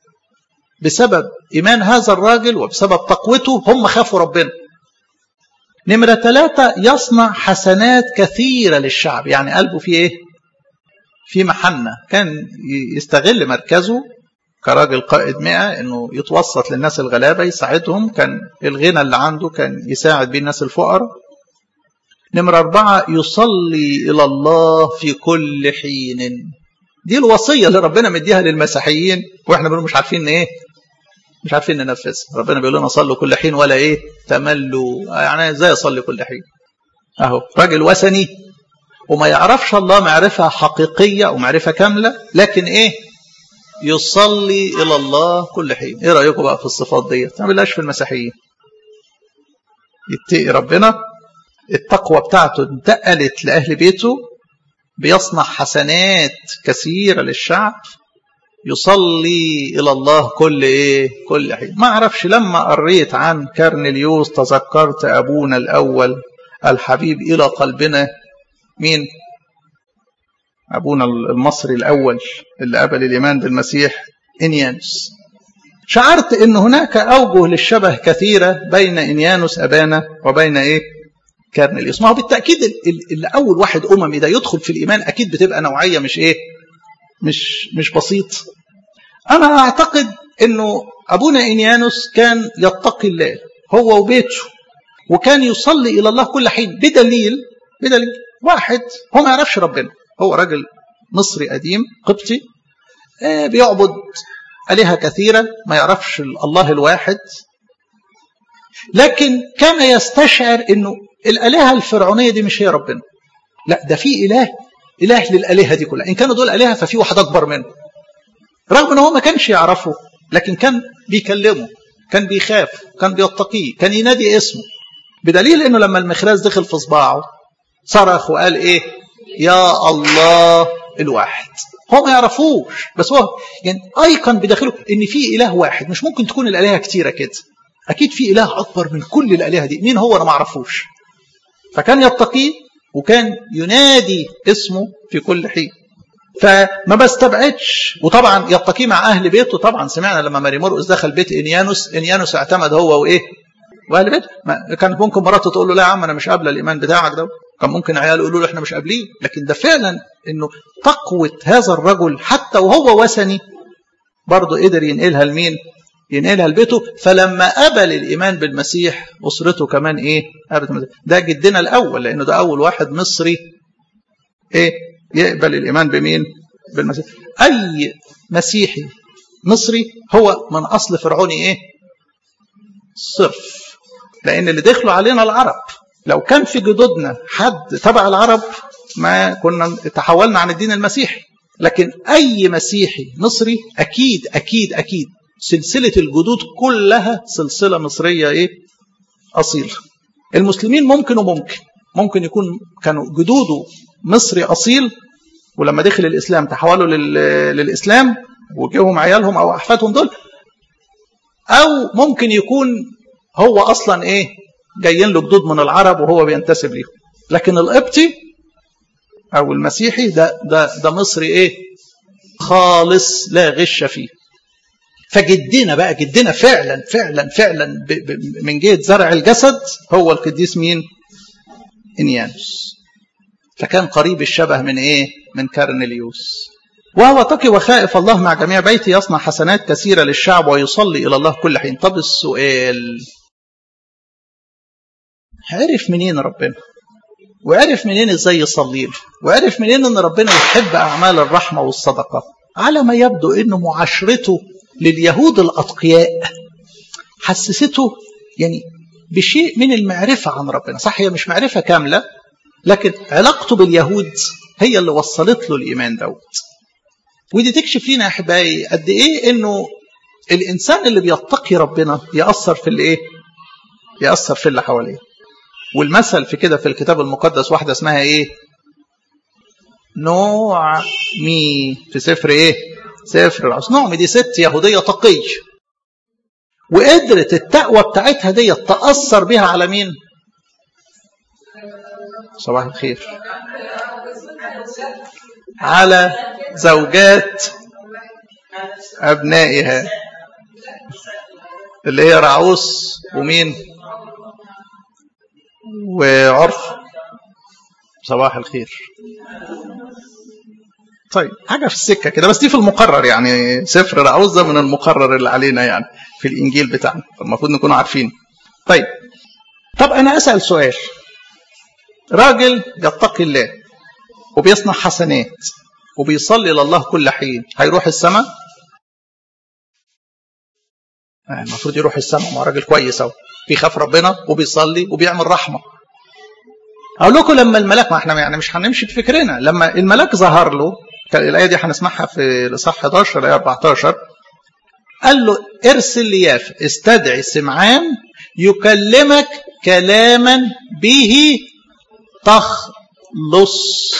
بسبب ايمان هذا الراجل وبسبب تقوته هم خافوا ربنا نمرة ثلاثة يصنع حسنات كثيرة للشعب يعني قلبه فيه ايه في محنة كان يستغل مركزه كراجل قائد مئة انه يتوسط للناس الغلابة يساعدهم كان الغنى اللي عنده كان يساعد بيه الناس الفقراء نمرة أربعة يصلي إلى الله في كل حين دي الوصية اللي ربنا مديها للمسيحيين واحنا بنقول مش عارفين ايه مش عارفين ننفذها ربنا بيقول لنا صلوا كل حين ولا ايه تملوا يعني ازاي اصلي كل حين اهو راجل وثني وما يعرفش الله معرفة حقيقية ومعرفة كاملة لكن ايه يصلي إلى الله كل حين ايه رأيكم بقى في الصفات دي ما بلاش في المسيحيين يتقي ربنا التقوى بتاعته انتقلت لأهل بيته بيصنع حسنات كثيرة للشعب يصلي إلى الله كل إيه كل حين ما أعرفش لما قريت عن كارنيليوس تذكرت أبونا الأول الحبيب إلى قلبنا مين أبونا المصري الأول اللي قبل الإيمان بالمسيح إنيانوس شعرت أن هناك أوجه للشبه كثيرة بين إنيانوس أبانا وبين إيه كارنيليوس ما هو بالتأكيد اللي أول واحد أممي ده يدخل في الإيمان أكيد بتبقى نوعية مش إيه مش مش بسيط أنا أعتقد أنه أبونا إنيانوس كان يتقي الله هو وبيته وكان يصلي إلى الله كل حين بدليل بدليل واحد هو ما يعرفش ربنا هو راجل مصري قديم قبطي بيعبد آلهة كثيرة ما يعرفش الله الواحد لكن كان يستشعر أنه الآلهة الفرعونية دي مش هي ربنا لا ده في إله إله للآلهة دي كلها إن كانوا دول آلهة ففي واحد أكبر منه رغم أنه هو ما كانش يعرفه لكن كان بيكلمه كان بيخاف كان بيتقيه كان ينادي اسمه بدليل أنه لما المخراز دخل في صباعه صرخ وقال إيه يا الله الواحد هو ما يعرفوش بس هو يعني ايقن بداخله ان في اله واحد مش ممكن تكون الالهه كتيره كده اكيد في اله اكبر من كل الالهه دي مين هو انا ما اعرفوش فكان يتقيه وكان ينادي اسمه في كل حين فما بستبعدش وطبعا يتقيه مع اهل بيته طبعا سمعنا لما ماري مرقس دخل بيت انيانوس انيانوس اعتمد هو وايه واهل بيته كانت ممكن مراته تقول له لا يا عم انا مش قابله الايمان بتاعك ده كان ممكن عيال يقولوا له احنا مش قابلين لكن ده فعلا انه تقوى هذا الرجل حتى وهو وثني برضه قدر ينقلها لمين؟ ينقلها لبيته فلما قبل الايمان بالمسيح اسرته كمان ايه؟ قبلت ده جدنا الاول لانه ده اول واحد مصري ايه؟ يقبل الايمان بمين؟ بالمسيح اي مسيحي مصري هو من اصل فرعوني ايه صرف لان اللي دخلوا علينا العرب لو كان في جدودنا حد تبع العرب ما كنا تحولنا عن الدين المسيحي لكن اي مسيحي مصري اكيد اكيد اكيد سلسله الجدود كلها سلسله مصريه ايه اصيله المسلمين ممكن وممكن ممكن يكون كانوا جدوده مصري اصيل ولما دخل الاسلام تحولوا للاسلام وجيهم عيالهم او احفادهم دول او ممكن يكون هو اصلا ايه جايين له جدود من العرب وهو بينتسب ليهم لكن القبطي او المسيحي ده ده ده مصري ايه خالص لا غش فيه فجدنا بقى جدنا فعلا فعلا فعلا من جهه زرع الجسد هو القديس مين انيانوس فكان قريب الشبه من ايه من كارنليوس وهو تقي وخائف الله مع جميع بيته يصنع حسنات كثيرة للشعب ويصلي إلى الله كل حين طب السؤال عرف منين ربنا وعرف منين ازاي يصلي له وعرف منين ان ربنا يحب اعمال الرحمه والصدقه على ما يبدو انه معاشرته لليهود الاتقياء حسسته يعني بشيء من المعرفه عن ربنا صح هي مش معرفه كامله لكن علاقته باليهود هي اللي وصلت له الايمان دوت ودي تكشف لنا يا احبائي قد ايه انه الانسان اللي بيتقي ربنا ياثر في اللي ايه ياثر في اللي حواليه والمثل في كده في الكتاب المقدس واحده اسمها ايه نوع مي في سفر ايه سفر العصر نوع دي ست يهوديه تقيه وقدرت التقوى بتاعتها دي تاثر بها على مين صباح الخير على زوجات أبنائها اللي هي رعوس ومين وعرف صباح الخير طيب حاجة في السكة كده بس دي في المقرر يعني سفر رعوز ده من المقرر اللي علينا يعني في الإنجيل بتاعنا فالمفروض نكون عارفين طيب طب أنا أسأل سؤال راجل يتقي الله وبيصنع حسنات وبيصلي لله كل حين هيروح السماء المفروض يروح السماء مع راجل كويس اهو بيخاف ربنا وبيصلي وبيعمل رحمه اقول لكم لما الملاك ما احنا يعني مش هنمشي بفكرنا لما الملاك ظهر له الايه دي هنسمعها في الاصحاح 11 الايه 14 قال له ارسل لياف استدعي سمعان يكلمك كلاما به تخلص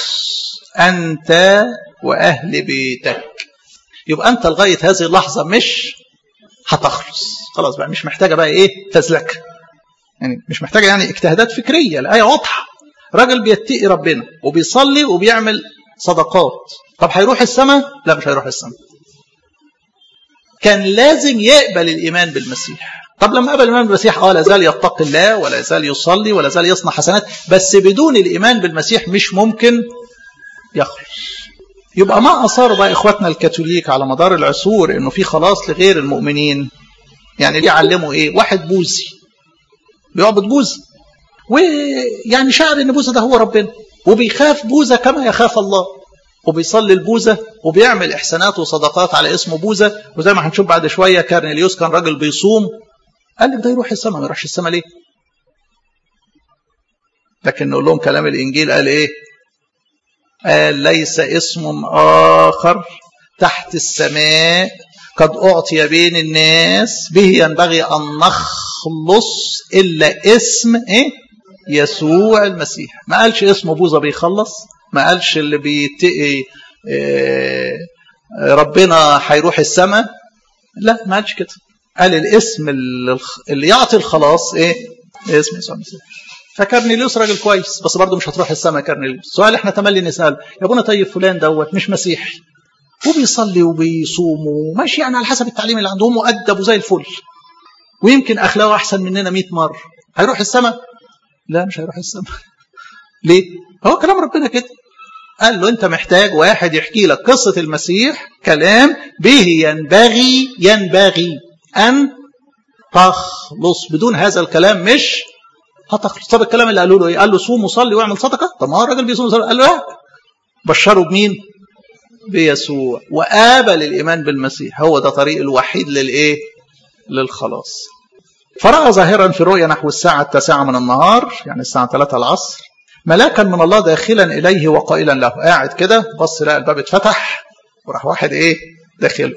أنت وأهل بيتك يبقى أنت لغاية هذه اللحظة مش هتخلص خلاص بقى مش محتاجة بقى إيه فزلكة يعني مش محتاجة يعني اجتهادات فكرية الآية واضحة راجل بيتقي ربنا وبيصلي وبيعمل صدقات طب هيروح السماء لا مش هيروح السماء كان لازم يقبل الإيمان بالمسيح طب لما قبل الإيمان بالمسيح اه لا زال يتقي الله ولا زال يصلي ولا زال يصنع حسنات بس بدون الإيمان بالمسيح مش ممكن يخرج يبقى ما أصار بقى إخواتنا الكاثوليك على مدار العصور إنه في خلاص لغير المؤمنين يعني ليه علموا إيه واحد بوذي بيعبد بوذا ويعني شعر إن بوذا ده هو ربنا وبيخاف بوذا كما يخاف الله وبيصلي البوذا وبيعمل إحسانات وصدقات على اسمه بوذا وزي ما هنشوف بعد شوية كارنيليوس كان راجل بيصوم قال لك ده يروح السماء ما يروحش السماء ليه لكن نقول لهم كلام الإنجيل قال إيه قال ليس اسم آخر تحت السماء قد أعطي بين الناس به ينبغي أن نخلص إلا اسم إيه؟ يسوع المسيح ما قالش اسمه بوذا بيخلص ما قالش اللي بيتقي إيه ربنا هيروح السماء لا ما قالش كده قال الاسم اللي يعطي الخلاص ايه اسم يسوع المسيح فكارنيليوس راجل كويس بس برضه مش هتروح السماء كارنيليوس سؤال احنا تملي نسال يا ابونا طيب فلان دوت مش مسيحي وبيصلي وبيصوم وماشي يعني على حسب التعليم اللي عندهم مؤدب وزي الفل ويمكن اخلاقه احسن مننا 100 مره هيروح السماء لا مش هيروح السماء ليه هو كلام ربنا كده قال له انت محتاج واحد يحكي لك قصه المسيح كلام به ينبغي ينبغي ان تخلص بدون هذا الكلام مش هتخلص طب الكلام اللي قالوا له ايه قال له صوم وصلي واعمل صدقه طب ما هو الراجل بيصوم وصلي قال له لا بشره بمين بيسوع وقابل الإيمان بالمسيح هو ده طريق الوحيد للإيه للخلاص فرأى ظاهرا في رؤيا نحو الساعة التاسعة من النهار يعني الساعة 3 العصر ملاكا من الله داخلا إليه وقائلا له قاعد كده بص لقى الباب اتفتح وراح واحد إيه داخل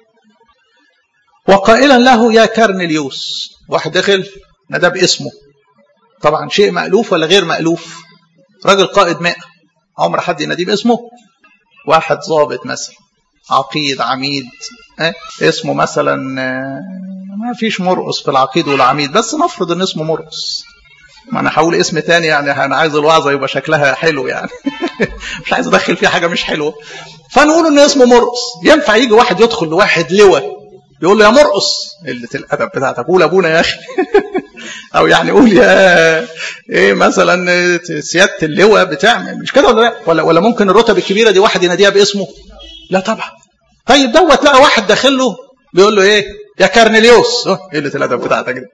وقائلا له يا كرنليوس واحد داخل نادى باسمه طبعا شيء مألوف ولا غير مألوف راجل قائد مئة عمر حد يناديه باسمه واحد ضابط مثلا عقيد عميد اه؟ اسمه مثلا ما فيش مرقص في العقيد والعميد بس نفرض ان اسمه مرقص ما انا هقول اسم تاني يعني انا عايز الوعظه يبقى شكلها حلو يعني مش عايز ادخل فيه حاجه مش حلوه فنقول ان اسمه مرقص ينفع يجي واحد يدخل لواحد لواء يقول له يا مرقص قله الادب بتاعتك قول ابونا يا اخي او يعني قول يا ايه مثلا سياده اللواء بتعمل مش كده ولا لا ولا ولا ممكن الرتب الكبيره دي واحد يناديها باسمه لا طبعا طيب دوت لقى واحد داخل له بيقول له ايه يا كارنيليوس قله الادب بتاعتك دي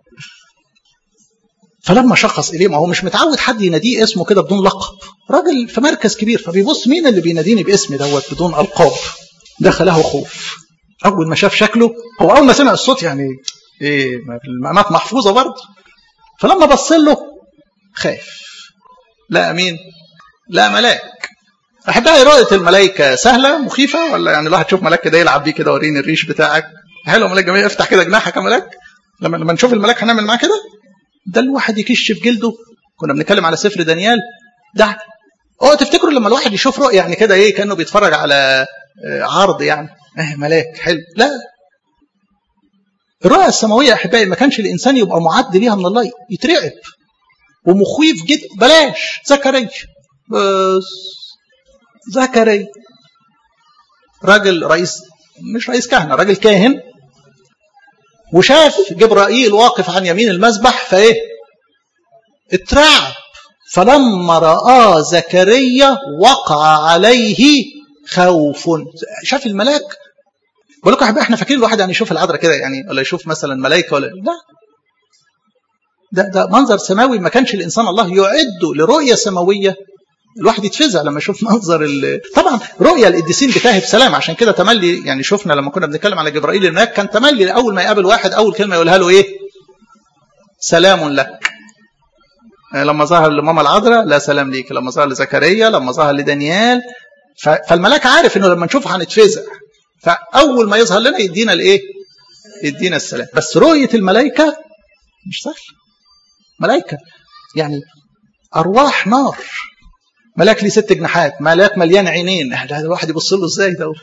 فلما شخص اليه ما هو مش متعود حد يناديه اسمه كده بدون لقب راجل في مركز كبير فبيبص مين اللي بيناديني باسمي دوت بدون القاب دخله خوف اول ما شاف شكله هو اول ما سمع الصوت يعني ايه المقامات محفوظه برضه فلما بص له خاف لا مين لا ملاك احبائي رؤيه الملائكه سهله مخيفه ولا يعني الواحد يشوف ملاك كده يلعب بيه كده وريني الريش بتاعك حلو ملاك جميل افتح كده جناحك يا ملاك لما لما نشوف الملاك هنعمل معاه كده ده الواحد يكش في جلده كنا بنتكلم على سفر دانيال ده اه تفتكروا لما الواحد يشوف رؤيه يعني كده ايه كانه بيتفرج على عرض يعني اه ملاك حلو لا الرؤيا السماويه يا احبائي ما كانش الانسان يبقى معد ليها من الله يترعب ومخيف جدا بلاش زكريا بس زكريا راجل رئيس مش رئيس كهنه راجل كاهن وشاف جبرائيل واقف عن يمين المذبح فايه اترعب فلما راى زكريا وقع عليه خوف شاف الملاك بقول لكم احنا فاكرين الواحد يعني يشوف العذراء كده يعني ولا يشوف مثلا ملائكه ولا لا ده ده منظر سماوي ما كانش الانسان الله يعده لرؤيه سماويه الواحد يتفزع لما يشوف منظر ال... طبعا رؤيا القديسين بتاهب سلام عشان كده تملي يعني شفنا لما كنا بنتكلم على جبرائيل هناك كان تملي اول ما يقابل واحد اول كلمه يقولها له ايه؟ سلام لك. لما ظهر لماما العذراء لا سلام ليك، لما ظهر لزكريا، لما ظهر لدانيال ف... فالملاك عارف انه لما نشوفه هنتفزع. فاول ما يظهر لنا يدينا الايه؟ يدينا السلام، بس رؤيه الملائكه مش سهل. ملائكه يعني ارواح نار ملاك ليه ست جناحات ملاك مليان عينين ده الواحد يبص له ازاي دوت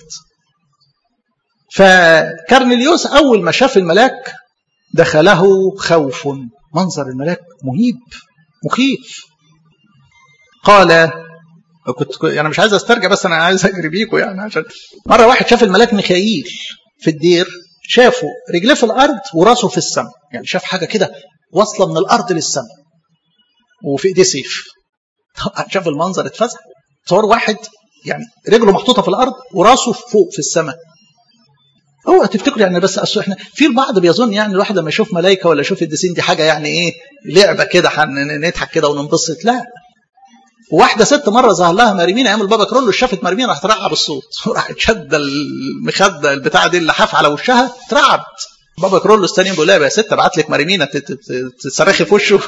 فكرنليوس اول ما شاف الملاك دخله خوف منظر الملاك مهيب مخيف قال كنت انا يعني مش عايز استرجع بس انا عايز اجري بيكم يعني عشان مره واحد شاف الملاك ميخائيل في الدير شافه رجليه في الارض وراسه في السماء يعني شاف حاجه كده واصله من الارض للسماء وفي ايديه سيف طبعا شاف المنظر اتفزع تصور واحد يعني رجله محطوطه في الارض وراسه فوق في السماء هو تفتكروا يعني بس اصل احنا في البعض بيظن يعني الواحد لما يشوف ملائكه ولا يشوف الدسين دي حاجه يعني ايه لعبه كده نضحك كده وننبسط لا واحده ست مره ظهر لها مريمين ايام البابا كرولو شافت مريمين راحت ترعب الصوت وراحت شاده المخده البتاعه دي اللحاف على وشها اترعبت بابا كرولو الثاني بيقول لها يا ست ابعت لك مريمينه تصرخي في وشه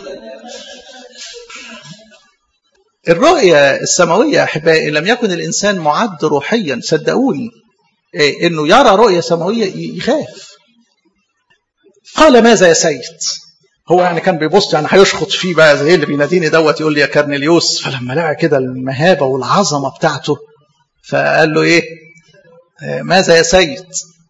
الرؤية السماوية أحبائي لم يكن الإنسان معد روحيا صدقوني إيه إنه يرى رؤية سماوية يخاف قال ماذا يا سيد هو يعني كان بيبص يعني هيشخط فيه بقى زي اللي بيناديني دوت يقول لي يا كرنليوس فلما لقى كده المهابة والعظمة بتاعته فقال له إيه ماذا يا سيد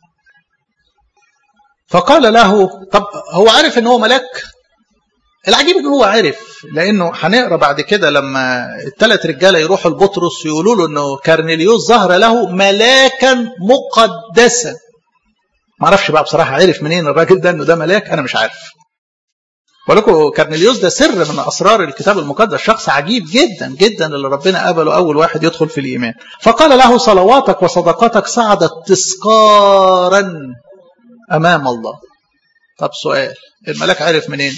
فقال له طب هو عارف ان هو ملاك العجيب ان هو عرف لانه هنقرا بعد كده لما الثلاث رجاله يروحوا لبطرس يقولوا له انه كارنيليوس ظهر له ملاكا مقدسا ما اعرفش بقى بصراحه عرف منين الراجل ده انه ده ملاك انا مش عارف ولكم كارنيليوس ده سر من اسرار الكتاب المقدس شخص عجيب جدا جدا اللي ربنا قبله اول واحد يدخل في الايمان فقال له صلواتك وصدقاتك صعدت تذكارا امام الله طب سؤال الملاك عرف منين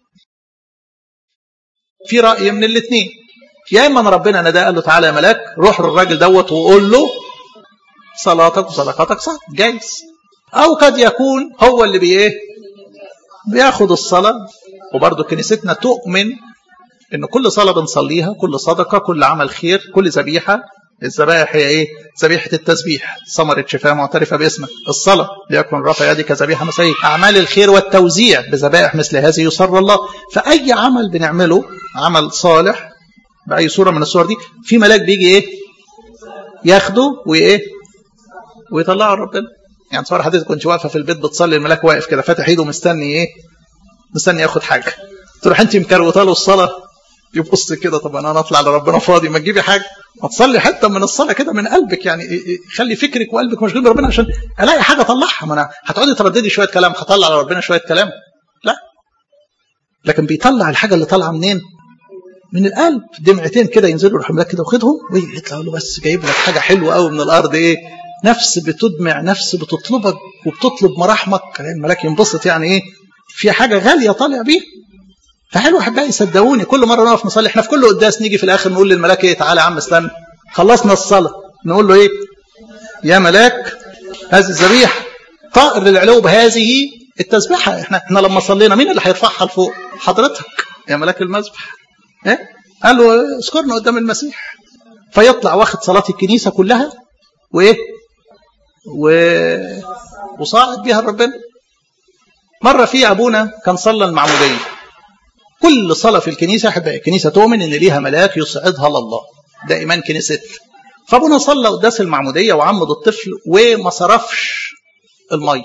في رأي من الاثنين يا إما أن ربنا ندى قال له تعالى يا ملاك روح للراجل دوت وقول له صلاتك وصدقاتك صح جايز او قد يكون هو اللي بايه بياخد الصلاه وبرضه كنيستنا تؤمن ان كل صلاه بنصليها كل صدقه كل عمل خير كل ذبيحه الذبائح هي ايه؟ ذبيحه التسبيح ثمره شفاء معترفه باسمك الصلاه ليكن رفع يدك ذبيحه مسيح اعمال الخير والتوزيع بذبائح مثل هذه يسر الله فاي عمل بنعمله عمل صالح باي صوره من الصور دي في ملاك بيجي ايه؟ ياخده وايه؟ ويطلعه لربنا يعني صور حضرتك كنت واقفه في البيت بتصلي الملاك واقف كده فاتح ايده مستني ايه؟ مستني ياخد حاجه تروح انت مكروته له الصلاه يبص كده طب انا اطلع لربنا فاضي ما تجيبي حاجه ما تصلي حته من الصلاه كده من قلبك يعني خلي فكرك وقلبك مشغول بربنا عشان الاقي حاجه اطلعها ما انا هتقعدي ترددي شويه كلام هطلع لربنا شويه كلام لا لكن بيطلع الحاجه اللي طالعه منين؟ من القلب دمعتين كده ينزلوا يروح ملاك كده واخدهم ويطلع له بس جايب لك حاجه حلوه قوي من الارض ايه؟ نفس بتدمع نفس بتطلبك وبتطلب مراحمك الملاك ينبسط يعني ايه؟ في حاجه غاليه طالع بيها فحلو احبائي صدقوني كل مره نقف نصلي احنا في كل قداس نيجي في الاخر نقول للملاك ايه تعالى يا عم استنى خلصنا الصلاه نقول له ايه يا ملاك هذه الذبيحه طائر للعلو بهذه التسبيحه احنا احنا لما صلينا مين اللي هيرفعها لفوق حضرتك يا ملاك المذبح ايه قال له اذكرنا قدام المسيح فيطلع واخد صلاه الكنيسه كلها وايه و... وصاعد بيها ربنا مره في ابونا كان صلى المعموديه كل صلاة في الكنيسة أحبائي الكنيسة تؤمن إن ليها ملاك يصعدها لله ده إيمان كنيستنا فأبونا صلى قداس المعمودية وعمد الطفل وما صرفش المية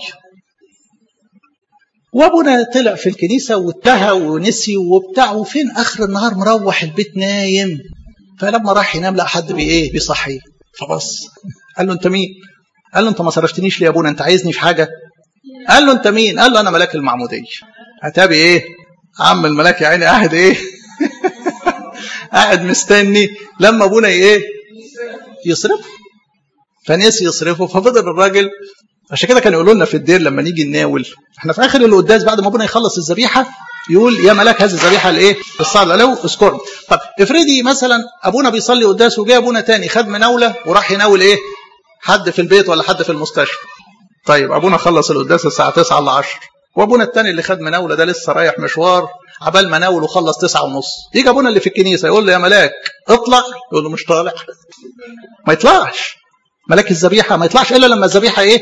وابونا طلع في الكنيسة واتهى ونسي وبتاع وفين آخر النهار مروح البيت نايم فلما راح ينام لقى حد بإيه بيصحيه فبص قال له أنت مين؟ قال له أنت ما صرفتنيش ليه يا أبونا أنت عايزني في حاجة؟ قال له أنت مين؟ قال له أنا ملاك المعمودية أتابي إيه؟ عم الملاك يا عيني قاعد ايه قاعد مستني لما ابونا ايه يصرف فنسي يصرفه ففضل الراجل عشان كده كانوا يقولوا لنا في الدير لما نيجي نناول احنا في اخر القداس بعد ما ابونا يخلص الذبيحه يقول يا ملاك هذه الذبيحه الايه الصعد لو اذكرني طب افرضي مثلا ابونا بيصلي قداس وجاء ابونا تاني خد مناوله وراح يناول ايه حد في البيت ولا حد في المستشفى طيب ابونا خلص القداس الساعه 9 ل 10 وابونا التاني اللي خد مناوله ده لسه رايح مشوار عبال ما ناول وخلص تسعة ونص يجي ابونا اللي في الكنيسه يقول له يا ملاك اطلع يقول له مش طالع ما يطلعش ملاك الذبيحه ما يطلعش الا لما الذبيحه ايه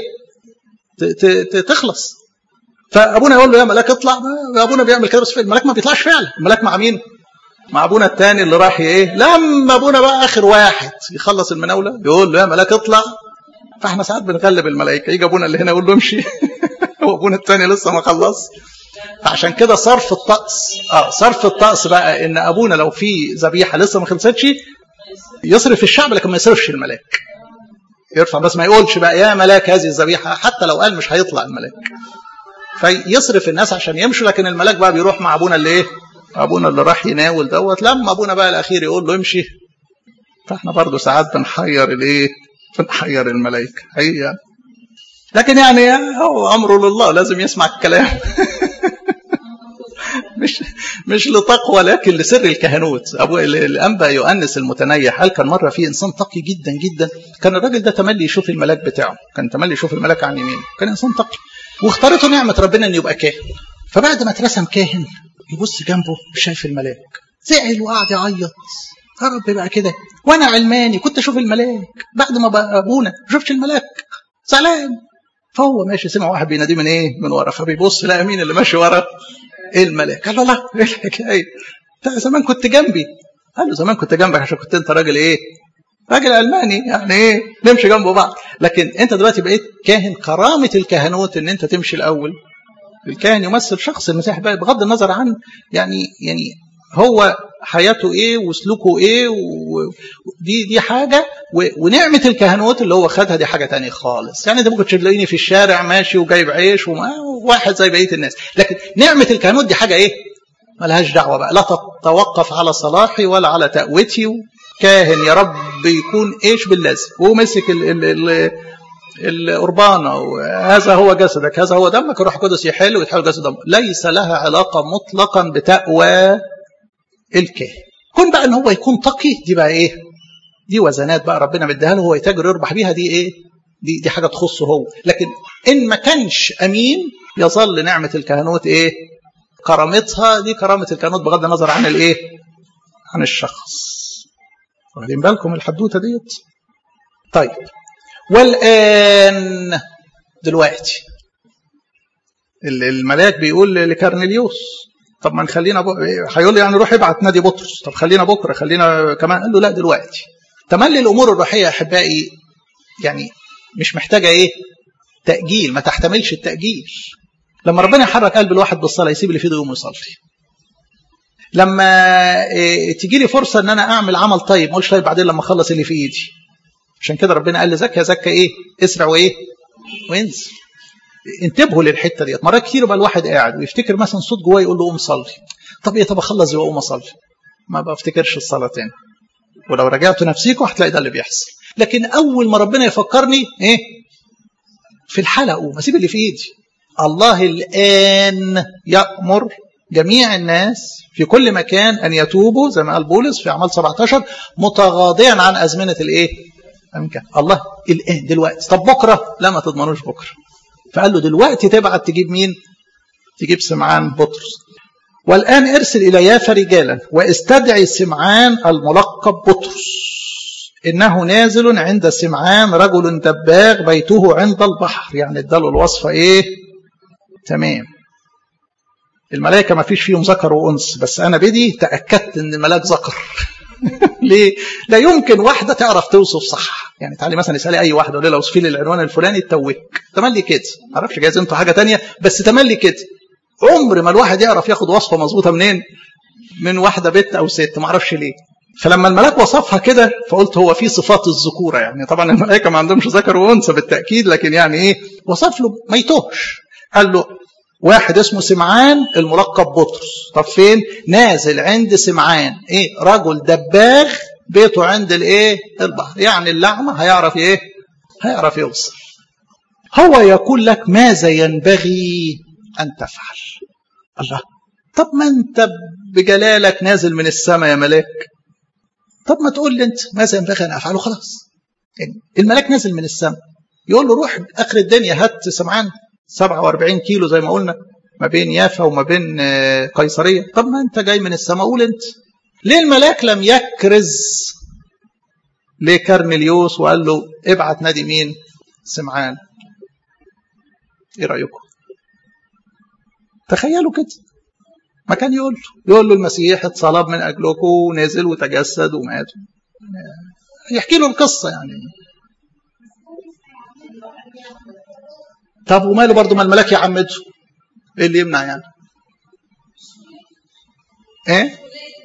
تخلص فابونا يقول له يا ملاك اطلع ابونا بيعمل كده بس الملاك ما بيطلعش فعلا الملاك مع مين مع ابونا التاني اللي راح ايه لما ابونا بقى اخر واحد يخلص المناوله يقول له يا ملاك اطلع فاحنا ساعات بنغلب الملائكه يجي ابونا اللي هنا يقول له امشي وابونا التاني لسه ما خلص فعشان كده صرف الطقس اه صرف الطقس بقى ان ابونا لو في ذبيحه لسه ما خلصتش يصرف الشعب لكن ما يصرفش الملاك يرفع بس ما يقولش بقى يا ملاك هذه الذبيحه حتى لو قال مش هيطلع الملاك فيصرف الناس عشان يمشوا لكن الملاك بقى بيروح مع ابونا اللي ايه ابونا اللي راح يناول دوت لما ابونا بقى الاخير يقول له امشي فاحنا برضه ساعات بنحير الايه بنحير الملائكه هي لكن يعني هو امره لله لازم يسمع الكلام مش مش لتقوى لكن لسر الكهنوت ابو الانبا يؤنس المتنيح قال كان مره في انسان تقي جدا جدا كان الراجل ده تملي يشوف الملاك بتاعه كان تملي يشوف الملاك عن يمينه كان انسان تقي واختارته نعمه ربنا انه يبقى كاهن فبعد ما اترسم كاهن يبص جنبه مش شايف الملاك زعل وقعد يعيط يا رب بقى كده وانا علماني كنت اشوف الملاك بعد ما بقى ابونا ما شفتش الملاك زعلان فهو ماشي سمع واحد بيناديه من ايه من ورا فبيبص لقى مين اللي ماشي ورا ايه الملاك قال له لا ايه الحكايه انت زمان كنت جنبي قال له زمان كنت جنبك عشان كنت انت راجل ايه راجل علماني يعني ايه نمشي جنب بعض لكن انت دلوقتي بقيت كاهن كرامه الكهنوت ان انت تمشي الاول الكاهن يمثل شخص المسيح بقى بغض النظر عن يعني يعني هو حياته ايه وسلوكه ايه ودي دي حاجه ونعمه الكهنوت اللي هو خدها دي حاجه تانية خالص يعني انت ممكن تلاقيني في الشارع ماشي وجايب عيش وواحد زي بقيه الناس لكن نعمه الكهنوت دي حاجه ايه ملهاش دعوه بقى لا تتوقف على صلاحي ولا على تقوتي كاهن يا رب يكون ايش باللازم ومسك ال ال ال القربانه هذا هو جسدك هذا هو دمك الروح القدس يحل ويتحول جسد دمك ليس لها علاقه مطلقا بتقوى الكاهن كون بقى ان هو يكون تقي دي بقى ايه دي وزنات بقى ربنا مديها له هو يتاجر يربح بيها دي ايه دي دي حاجه تخصه هو لكن ان ما كانش امين يظل نعمه الكهنوت ايه كرامتها دي كرامه الكهنوت بغض النظر عن الايه عن الشخص واخدين بالكم الحدوته ديت طيب والان دلوقتي الملاك بيقول لكرنيليوس طب ما نخلينا ب... هيقول لي يعني روح ابعت نادي بطرس طب خلينا بكره خلينا كمان قال له لا دلوقتي تملي الامور الروحيه يا احبائي يعني مش محتاجه ايه تاجيل ما تحتملش التاجيل لما ربنا يحرك قلب الواحد بالصلاه يسيب اللي في ايده يقوم يصلي لما إيه تيجي لي فرصه ان انا اعمل عمل طيب ما اقولش طيب بعدين لما اخلص اللي في ايدي عشان كده ربنا قال لزكى زكى ايه اسرع وايه وانزل انتبهوا للحته ديت مرات كتير يبقى الواحد قاعد ويفتكر مثلا صوت جواه يقول له قوم صلي طب ايه طب اخلص واقوم اصلي ما بفتكرش الصلاه تاني ولو رجعتوا نفسيكم هتلاقي ده اللي بيحصل لكن اول ما ربنا يفكرني ايه في الحلقه اقوم اسيب اللي في ايدي الله الان يامر جميع الناس في كل مكان ان يتوبوا زي ما قال بولس في اعمال 17 متغاضيا عن ازمنه الايه أمكان. الله الان دلوقتي طب بكره لا ما تضمنوش بكره فقال له دلوقتي تبعت تجيب مين تجيب سمعان بطرس والآن ارسل إلى يافا رجالا واستدعي سمعان الملقب بطرس إنه نازل عند سمعان رجل دباغ بيته عند البحر يعني اداله الوصفة إيه تمام الملائكة ما فيش فيهم ذكر وأنس بس أنا بدي تأكدت إن الملاك ذكر ليه؟ لا يمكن واحدة تعرف توصف صح يعني تعالي مثلا اسألي أي واحدة قولي لها اوصفي لي العنوان الفلاني تتوهك تملي كده ما اعرفش جايز انتوا حاجة تانية بس تملي كده عمر ما الواحد يعرف ياخد وصفة مظبوطة منين من واحدة بنت أو ست ما اعرفش ليه فلما الملاك وصفها كده فقلت هو في صفات الذكورة يعني طبعا الملائكة ما عندهمش ذكر وأنثى بالتأكيد لكن يعني إيه وصف له ما يتوهش قال له واحد اسمه سمعان الملقب بطرس طب فين نازل عند سمعان ايه رجل دباغ بيته عند الايه البحر يعني اللعمة هيعرف ايه هيعرف يوصل هو يقول لك ماذا ينبغي أن تفعل الله طب ما أنت بجلالك نازل من السماء يا ملاك طب ما تقول لي أنت ماذا ينبغي أن أفعله خلاص يعني الملاك نازل من السماء يقول له روح آخر الدنيا هات سمعان 47 كيلو زي ما قلنا ما بين يافا وما بين قيصرية طب ما أنت جاي من السماء قول أنت ليه الملاك لم يكرز لكرنليوس وقال له ابعت نادي مين سمعان ايه رايكم تخيلوا كده ما كان يقول له يقول له المسيح اتصلب من اجلكم ونزل وتجسد ومات يحكي له القصه يعني طب وماله برضه ما الملاك يعمده ايه اللي يمنع يعني ايه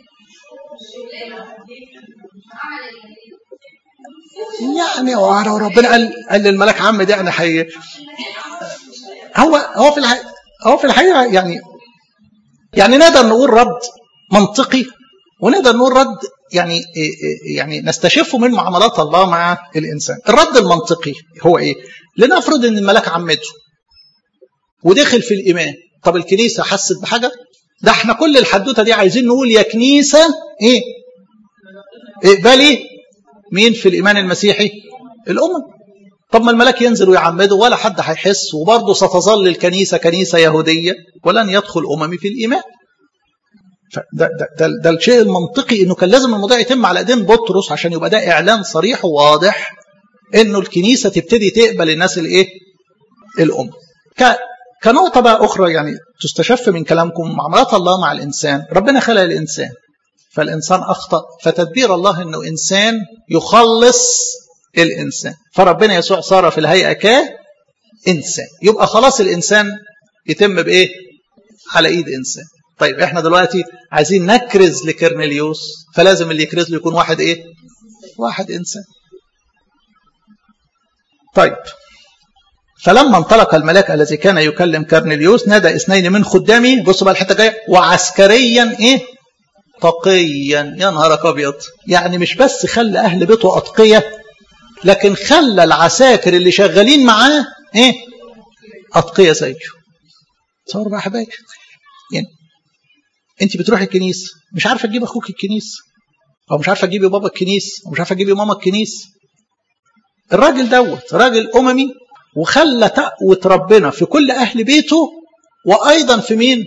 يعني هو ربنا قال قال للملاك عمد يعني حي هو هو في الحقيقه هو في الحقيقه يعني يعني نقدر نقول رد منطقي ونقدر نقول رد يعني يعني نستشفه من معاملات الله مع الانسان الرد المنطقي هو ايه لنفرض ان الملاك عمته ودخل في الايمان طب الكنيسه حست بحاجه ده احنا كل الحدوته دي عايزين نقول يا كنيسه ايه اقبلي مين في الايمان المسيحي الامم طب ما الملاك ينزل ويعمده ولا حد هيحس وبرضه ستظل الكنيسه كنيسه يهوديه ولن يدخل اممي في الايمان فده ده, ده, ده الشيء المنطقي انه كان لازم الموضوع يتم على ايدين بطرس عشان يبقى ده اعلان صريح وواضح انه الكنيسه تبتدي تقبل الناس الايه؟ الام. كنقطه بقى اخرى يعني تستشف من كلامكم معاملات الله مع الانسان، ربنا خلق الانسان فالانسان اخطا فتدبير الله انه انسان يخلص الانسان، فربنا يسوع صار في الهيئه كانسان، يبقى خلاص الانسان يتم بايه؟ على ايد انسان. طيب احنا دلوقتي عايزين نكرز لكرنيليوس فلازم اللي يكرز له يكون واحد ايه؟ واحد انسان. طيب فلما انطلق الملاك الذي كان يكلم كرنيليوس نادى اثنين من خدامه بصوا بقى الحته جايه وعسكريا ايه؟ تقيا يا نهارك ابيض يعني مش بس خلى اهل بيته اتقيه لكن خلى العساكر اللي شغالين معاه ايه؟ اتقيه زيه. تصور بقى يا حبايبي يعني انت بتروحي الكنيسه مش عارفه تجيب اخوك الكنيسه او مش عارفه تجيبي بابا الكنيسه او مش عارفه تجيبي ماما الكنيسه الراجل دوت راجل أممي وخلى تقوة ربنا في كل أهل بيته وأيضا في مين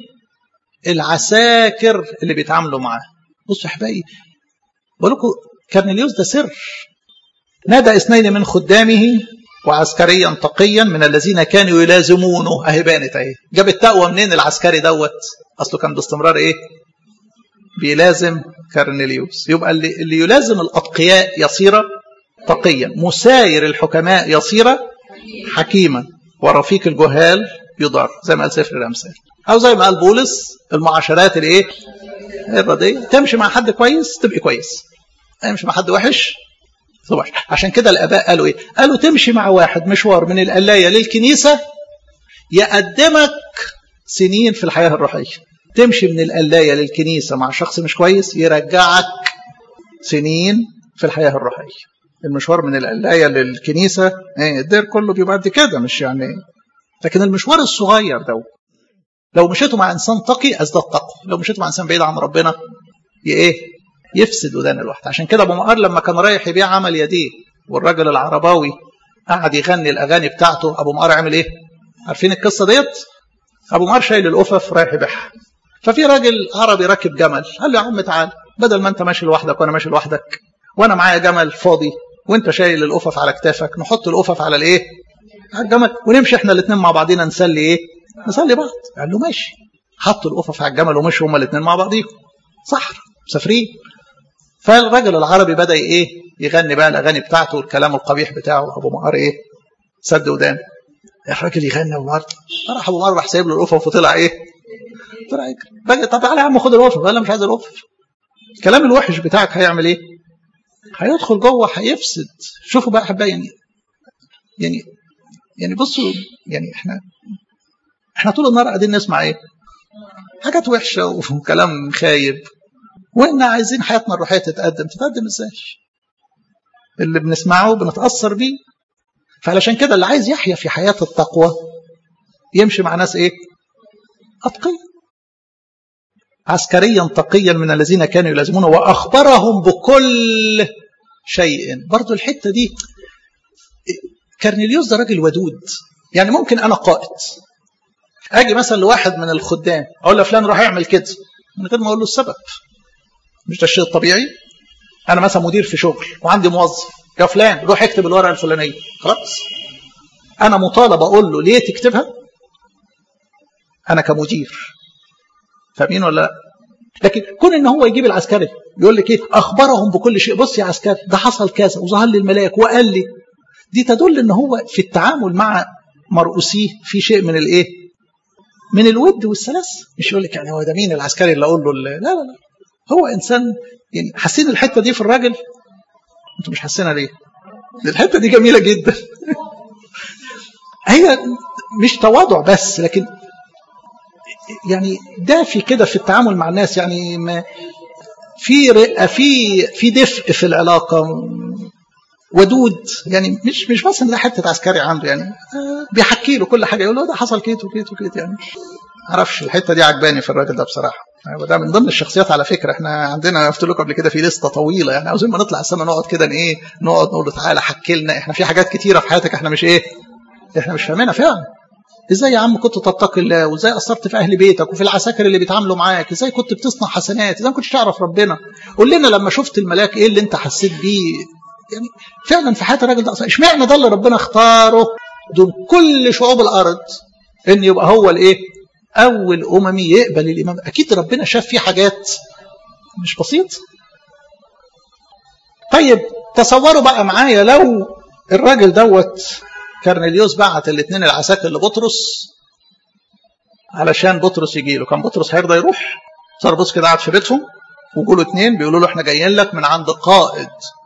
العساكر اللي بيتعاملوا معاه بصوا يا حبايبي بقول لكم كرنيليوس ده سر نادى اثنين من خدامه وعسكريا تقيا من الذين كانوا يلازمونه اهي بانت اهي جاب التقوى منين العسكري دوت اصله كان باستمرار ايه بيلازم كرنيليوس يبقى اللي, اللي يلازم الاتقياء يصير تقيا مساير الحكماء يصير حكيما ورفيق الجهال يضر زي ما قال سفر الامثال او زي ما قال بولس المعاشرات الايه الرديه تمشي مع حد كويس تبقى كويس تمشي مع حد وحش تبقى عشان كده الاباء قالوا ايه قالوا تمشي مع واحد مشوار من القلايه للكنيسه يقدمك سنين في الحياه الروحيه تمشي من القلايه للكنيسه مع شخص مش كويس يرجعك سنين في الحياه الروحيه المشوار من القلايه للكنيسه ايه الدير كله بيبقى قد كده مش يعني لكن المشوار الصغير ده لو مشيتوا مع انسان تقي ازداد تقوى لو مشيتوا مع انسان بعيد عن ربنا ايه يفسد ودان الواحد عشان كده ابو مقار لما كان رايح يبيع عمل يديه والراجل العرباوي قعد يغني الاغاني بتاعته ابو مقار عمل ايه عارفين القصه ديت ابو مقار شايل القفف رايح يبيعها ففي راجل عربي راكب جمل قال له يا عم تعال بدل ما انت ماشي لوحدك وانا ماشي لوحدك وانا معايا جمل فاضي وانت شايل القفف على كتافك نحط القفف على الايه على الجمل ونمشي احنا الاثنين مع بعضينا نسلي ايه نصلي بعض قال له ماشي حطوا القفف على الجمل ومشوا هما الاثنين مع بعضيهم صحر مسافرين فالراجل العربي بدا ايه يغني بقى الاغاني بتاعته والكلام القبيح بتاعه ابو مقار ايه سد ودان الراجل يغني ابو مقار راح ابو مقار راح سايب له القفف وطلع ايه طلع يجري طب تعالى يا عم خد القفف قال لا مش عايز القفف الكلام الوحش بتاعك هيعمل ايه هيدخل جوه هيفسد شوفوا بقى احبائي يعني يعني يعني بصوا يعني احنا احنا طول النهار قاعدين نسمع ايه حاجات وحشه وكلام خايب واحنا عايزين حياتنا الروحيه تتقدم تتقدم ازاي اللي بنسمعه بنتاثر بيه فعلشان كده اللي عايز يحيا في حياه التقوى يمشي مع ناس ايه اتقياء عسكريا تقيا من الذين كانوا يلازمونه واخبرهم بكل شيء برضو الحته دي كرنيليوس ده راجل ودود يعني ممكن انا قائد اجي مثلا لواحد من الخدام اقول له فلان روح اعمل كده من غير ما اقول له السبب مش ده الشيء الطبيعي انا مثلا مدير في شغل وعندي موظف يا فلان روح اكتب الورقه الفلانيه خلاص انا مطالب اقول له ليه تكتبها انا كمدير فاهمين ولا لا لكن كون ان هو يجيب العسكري يقول لك ايه اخبرهم بكل شيء بص يا عسكري ده حصل كذا وظهر لي الملاك وقال لي دي تدل ان هو في التعامل مع مرؤوسيه في شيء من الايه من الود والسلاسه مش يقول لك يعني هو ده مين العسكري اللي اقول له لا لا لا هو انسان يعني حاسين الحته دي في الراجل انتوا مش حاسينها ليه الحته دي جميله جدا هي مش تواضع بس لكن يعني دافي كده في التعامل مع الناس يعني ما في رقه في في دفء في العلاقه ودود يعني مش مش بس ان ده حته عسكري عنده يعني بيحكي له كل حاجه يقول له ده حصل كيت وكيت وكيت يعني معرفش الحته دي عجباني في الراجل ده بصراحه يعني ده من ضمن الشخصيات على فكره احنا عندنا قلت لكم قبل كده في لسته طويله يعني عاوزين ما نطلع السنه نقعد كده ايه نقعد نقول له تعالى حكي لنا احنا في حاجات كتيره في حياتك احنا مش ايه احنا مش فاهمينها فعلا ازاي يا عم كنت تتقي الله وازاي اثرت في اهل بيتك وفي العساكر اللي بيتعاملوا معاك ازاي كنت بتصنع حسنات ازاي ما كنتش تعرف ربنا قول لنا لما شفت الملاك ايه اللي انت حسيت بيه يعني فعلا في حياه الراجل ده اشمعنى ده اللي ربنا اختاره دون كل شعوب الارض ان يبقى هو الايه اول اممي يقبل الامام اكيد ربنا شاف فيه حاجات مش بسيط طيب تصوروا بقى معايا لو الراجل دوت كرنيليوس بعت الاثنين العساكر لبطرس علشان بطرس يجي له كان بطرس هيرضى يروح صار بطرس كده قاعد في بيتهم وجوله اثنين بيقولوا له احنا جايين لك من عند قائد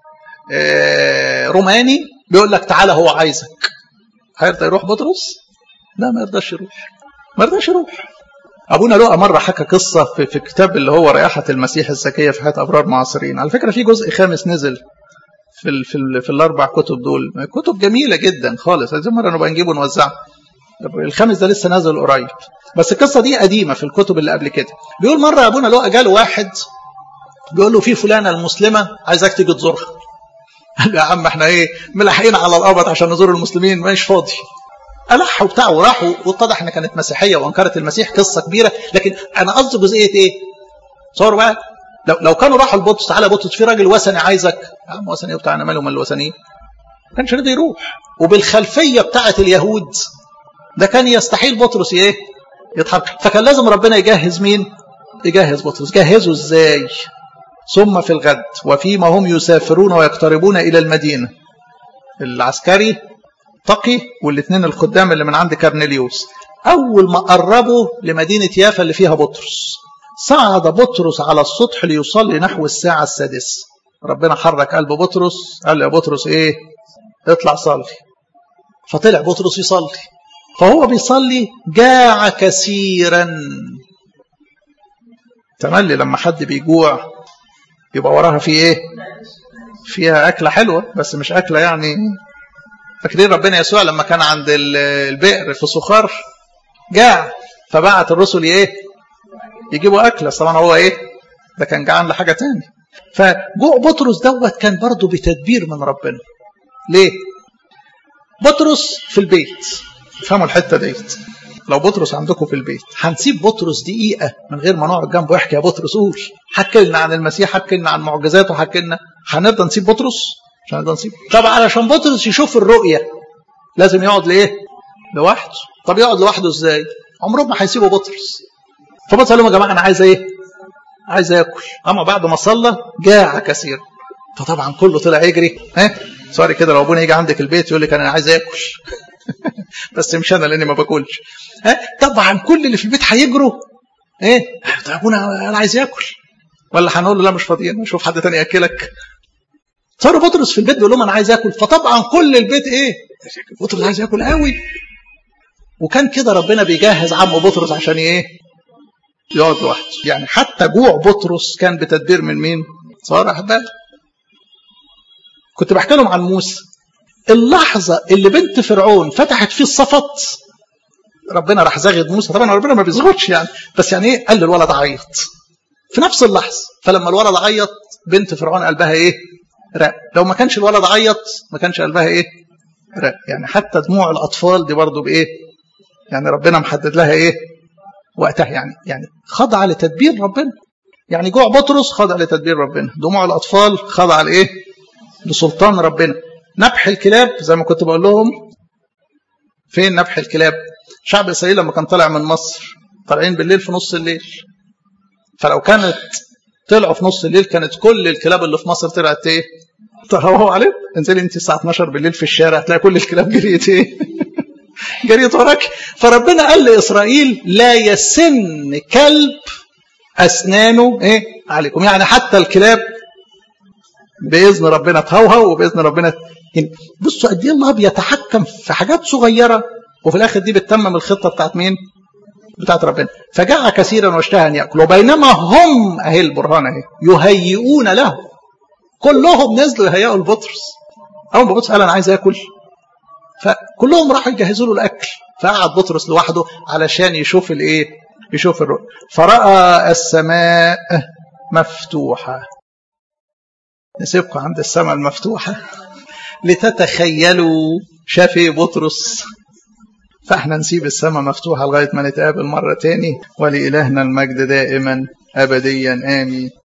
روماني بيقول لك تعالى هو عايزك هيرضى يروح بطرس لا ما يرضاش يروح ما يرضاش يروح ابونا لقى مره حكى قصه في, في كتاب اللي هو رائحه المسيح الزكيه في حياه ابرار معاصرين على فكره في جزء خامس نزل في ال في, ال في الاربع كتب دول كتب جميله جدا خالص عايزين مره نبقى نجيبه ونوزعه الخامس ده لسه نازل قريب بس القصه دي قديمه في الكتب اللي قبل كده بيقول مره ابونا لقى جاله واحد بيقول له في فلانه المسلمه عايزك تيجي تزورها قال له يا عم احنا ايه ملاحقين على القبط عشان نزور المسلمين مش فاضي ألح وبتاع وراحوا واتضح ان كانت مسيحيه وانكرت المسيح قصه كبيره لكن انا قصدي جزئيه ايه؟ تصوروا بقى لو لو كانوا راحوا لبطرس تعالى بطرس في راجل وثني عايزك يا عم وثني بتاع انا ماله من الوثنيين ما كانش راضي يروح وبالخلفيه بتاعه اليهود ده كان يستحيل بطرس ايه؟ يتحرك فكان لازم ربنا يجهز مين؟ يجهز بطرس جهزه ازاي؟ ثم في الغد وفيما هم يسافرون ويقتربون الى المدينه العسكري تقي والاثنين الخدام اللي من عند كرنيليوس اول ما قربوا لمدينه يافا اللي فيها بطرس صعد بطرس على السطح ليصلي نحو الساعه السادسه ربنا حرك قلب بطرس قال له يا بطرس ايه اطلع صلي فطلع بطرس يصلي فهو بيصلي جاع كثيرا تملي لما حد بيجوع يبقى وراها في ايه فيها اكله حلوه بس مش اكله يعني فاكرين ربنا يسوع لما كان عند البئر في صخار جاع فبعت الرسل ايه يجيبوا اكله طبعا هو ايه ده كان جعان لحاجه تاني فجوع بطرس دوت كان برضه بتدبير من ربنا ليه بطرس في البيت فهموا الحته ديت لو بطرس عندكم في البيت هنسيب بطرس دقيقة من غير ما نقعد جنبه يحكي يا بطرس قول حكي لنا عن المسيح حكي لنا عن معجزاته حكي لنا هنرضى نسيب بطرس مش هنرضى نسيب طب علشان بطرس يشوف الرؤية لازم يقعد لإيه؟ لوحده طب يقعد لوحده إزاي؟ عمرهم ما هيسيبوا بطرس فبطرس قال لهم يا جماعة أنا عايز إيه؟ عايز آكل أما بعد ما صلى جاع كثير فطبعا كله طلع يجري ها سوري كده لو ابونا يجي عندك البيت يقول لك انا عايز اكل بس مش انا لاني ما باكلش ها طبعا كل اللي في البيت هيجروا ايه طب ابونا انا عايز اكل ولا هنقول له لا مش فاضيين نشوف حد تاني ياكلك صار بطرس في البيت بيقول لهم انا عايز اكل فطبعا كل البيت ايه بطرس عايز ياكل قوي وكان كده ربنا بيجهز عمه بطرس عشان ايه يقعد لوحده يعني حتى جوع بطرس كان بتدبير من مين صار احباب كنت بحكي لهم عن موسى اللحظة اللي بنت فرعون فتحت فيه الصفط ربنا راح زاغد موسى طبعا ربنا ما بيزغدش يعني بس يعني ايه قال للولد عيط في نفس اللحظة فلما الولد عيط بنت فرعون قلبها ايه رق لو ما كانش الولد عيط ما كانش قلبها ايه رق يعني حتى دموع الاطفال دي برضه بايه يعني ربنا محدد لها ايه وقتها يعني يعني خضع لتدبير ربنا يعني جوع بطرس خضع لتدبير ربنا دموع الاطفال خضع لايه لسلطان ربنا نبح الكلاب زي ما كنت بقول لهم فين نبح الكلاب شعب اسرائيل لما كان طالع من مصر طالعين بالليل في نص الليل فلو كانت طلعوا في نص الليل كانت كل الكلاب اللي في مصر طلعت ايه تهوهو عليك انزلي انت الساعه 12 بالليل في الشارع هتلاقي كل الكلاب جريت ايه جريت وراك فربنا قال لاسرائيل لا يسن كلب اسنانه ايه عليكم يعني حتى الكلاب باذن ربنا تهوهو وباذن ربنا يعني بصوا قد ايه الله بيتحكم في حاجات صغيره وفي الاخر دي بتتمم الخطه بتاعت مين؟ بتاعت ربنا فجاع كثيرا واشتهى ان ياكل وبينما هم اهي البرهان اهي يهيئون له كلهم نزلوا يهيئوا لبطرس اول ما بطرس قال انا عايز اكل فكلهم راحوا يجهزوا له الاكل فقعد بطرس لوحده علشان يشوف الايه؟ يشوف الرؤيا فراى السماء مفتوحه نسيبكم عند السماء المفتوحة لتتخيلوا شاف ايه بطرس فاحنا نسيب السماء مفتوحة لغاية ما نتقابل مرة تاني ولإلهنا المجد دائما أبديا آمين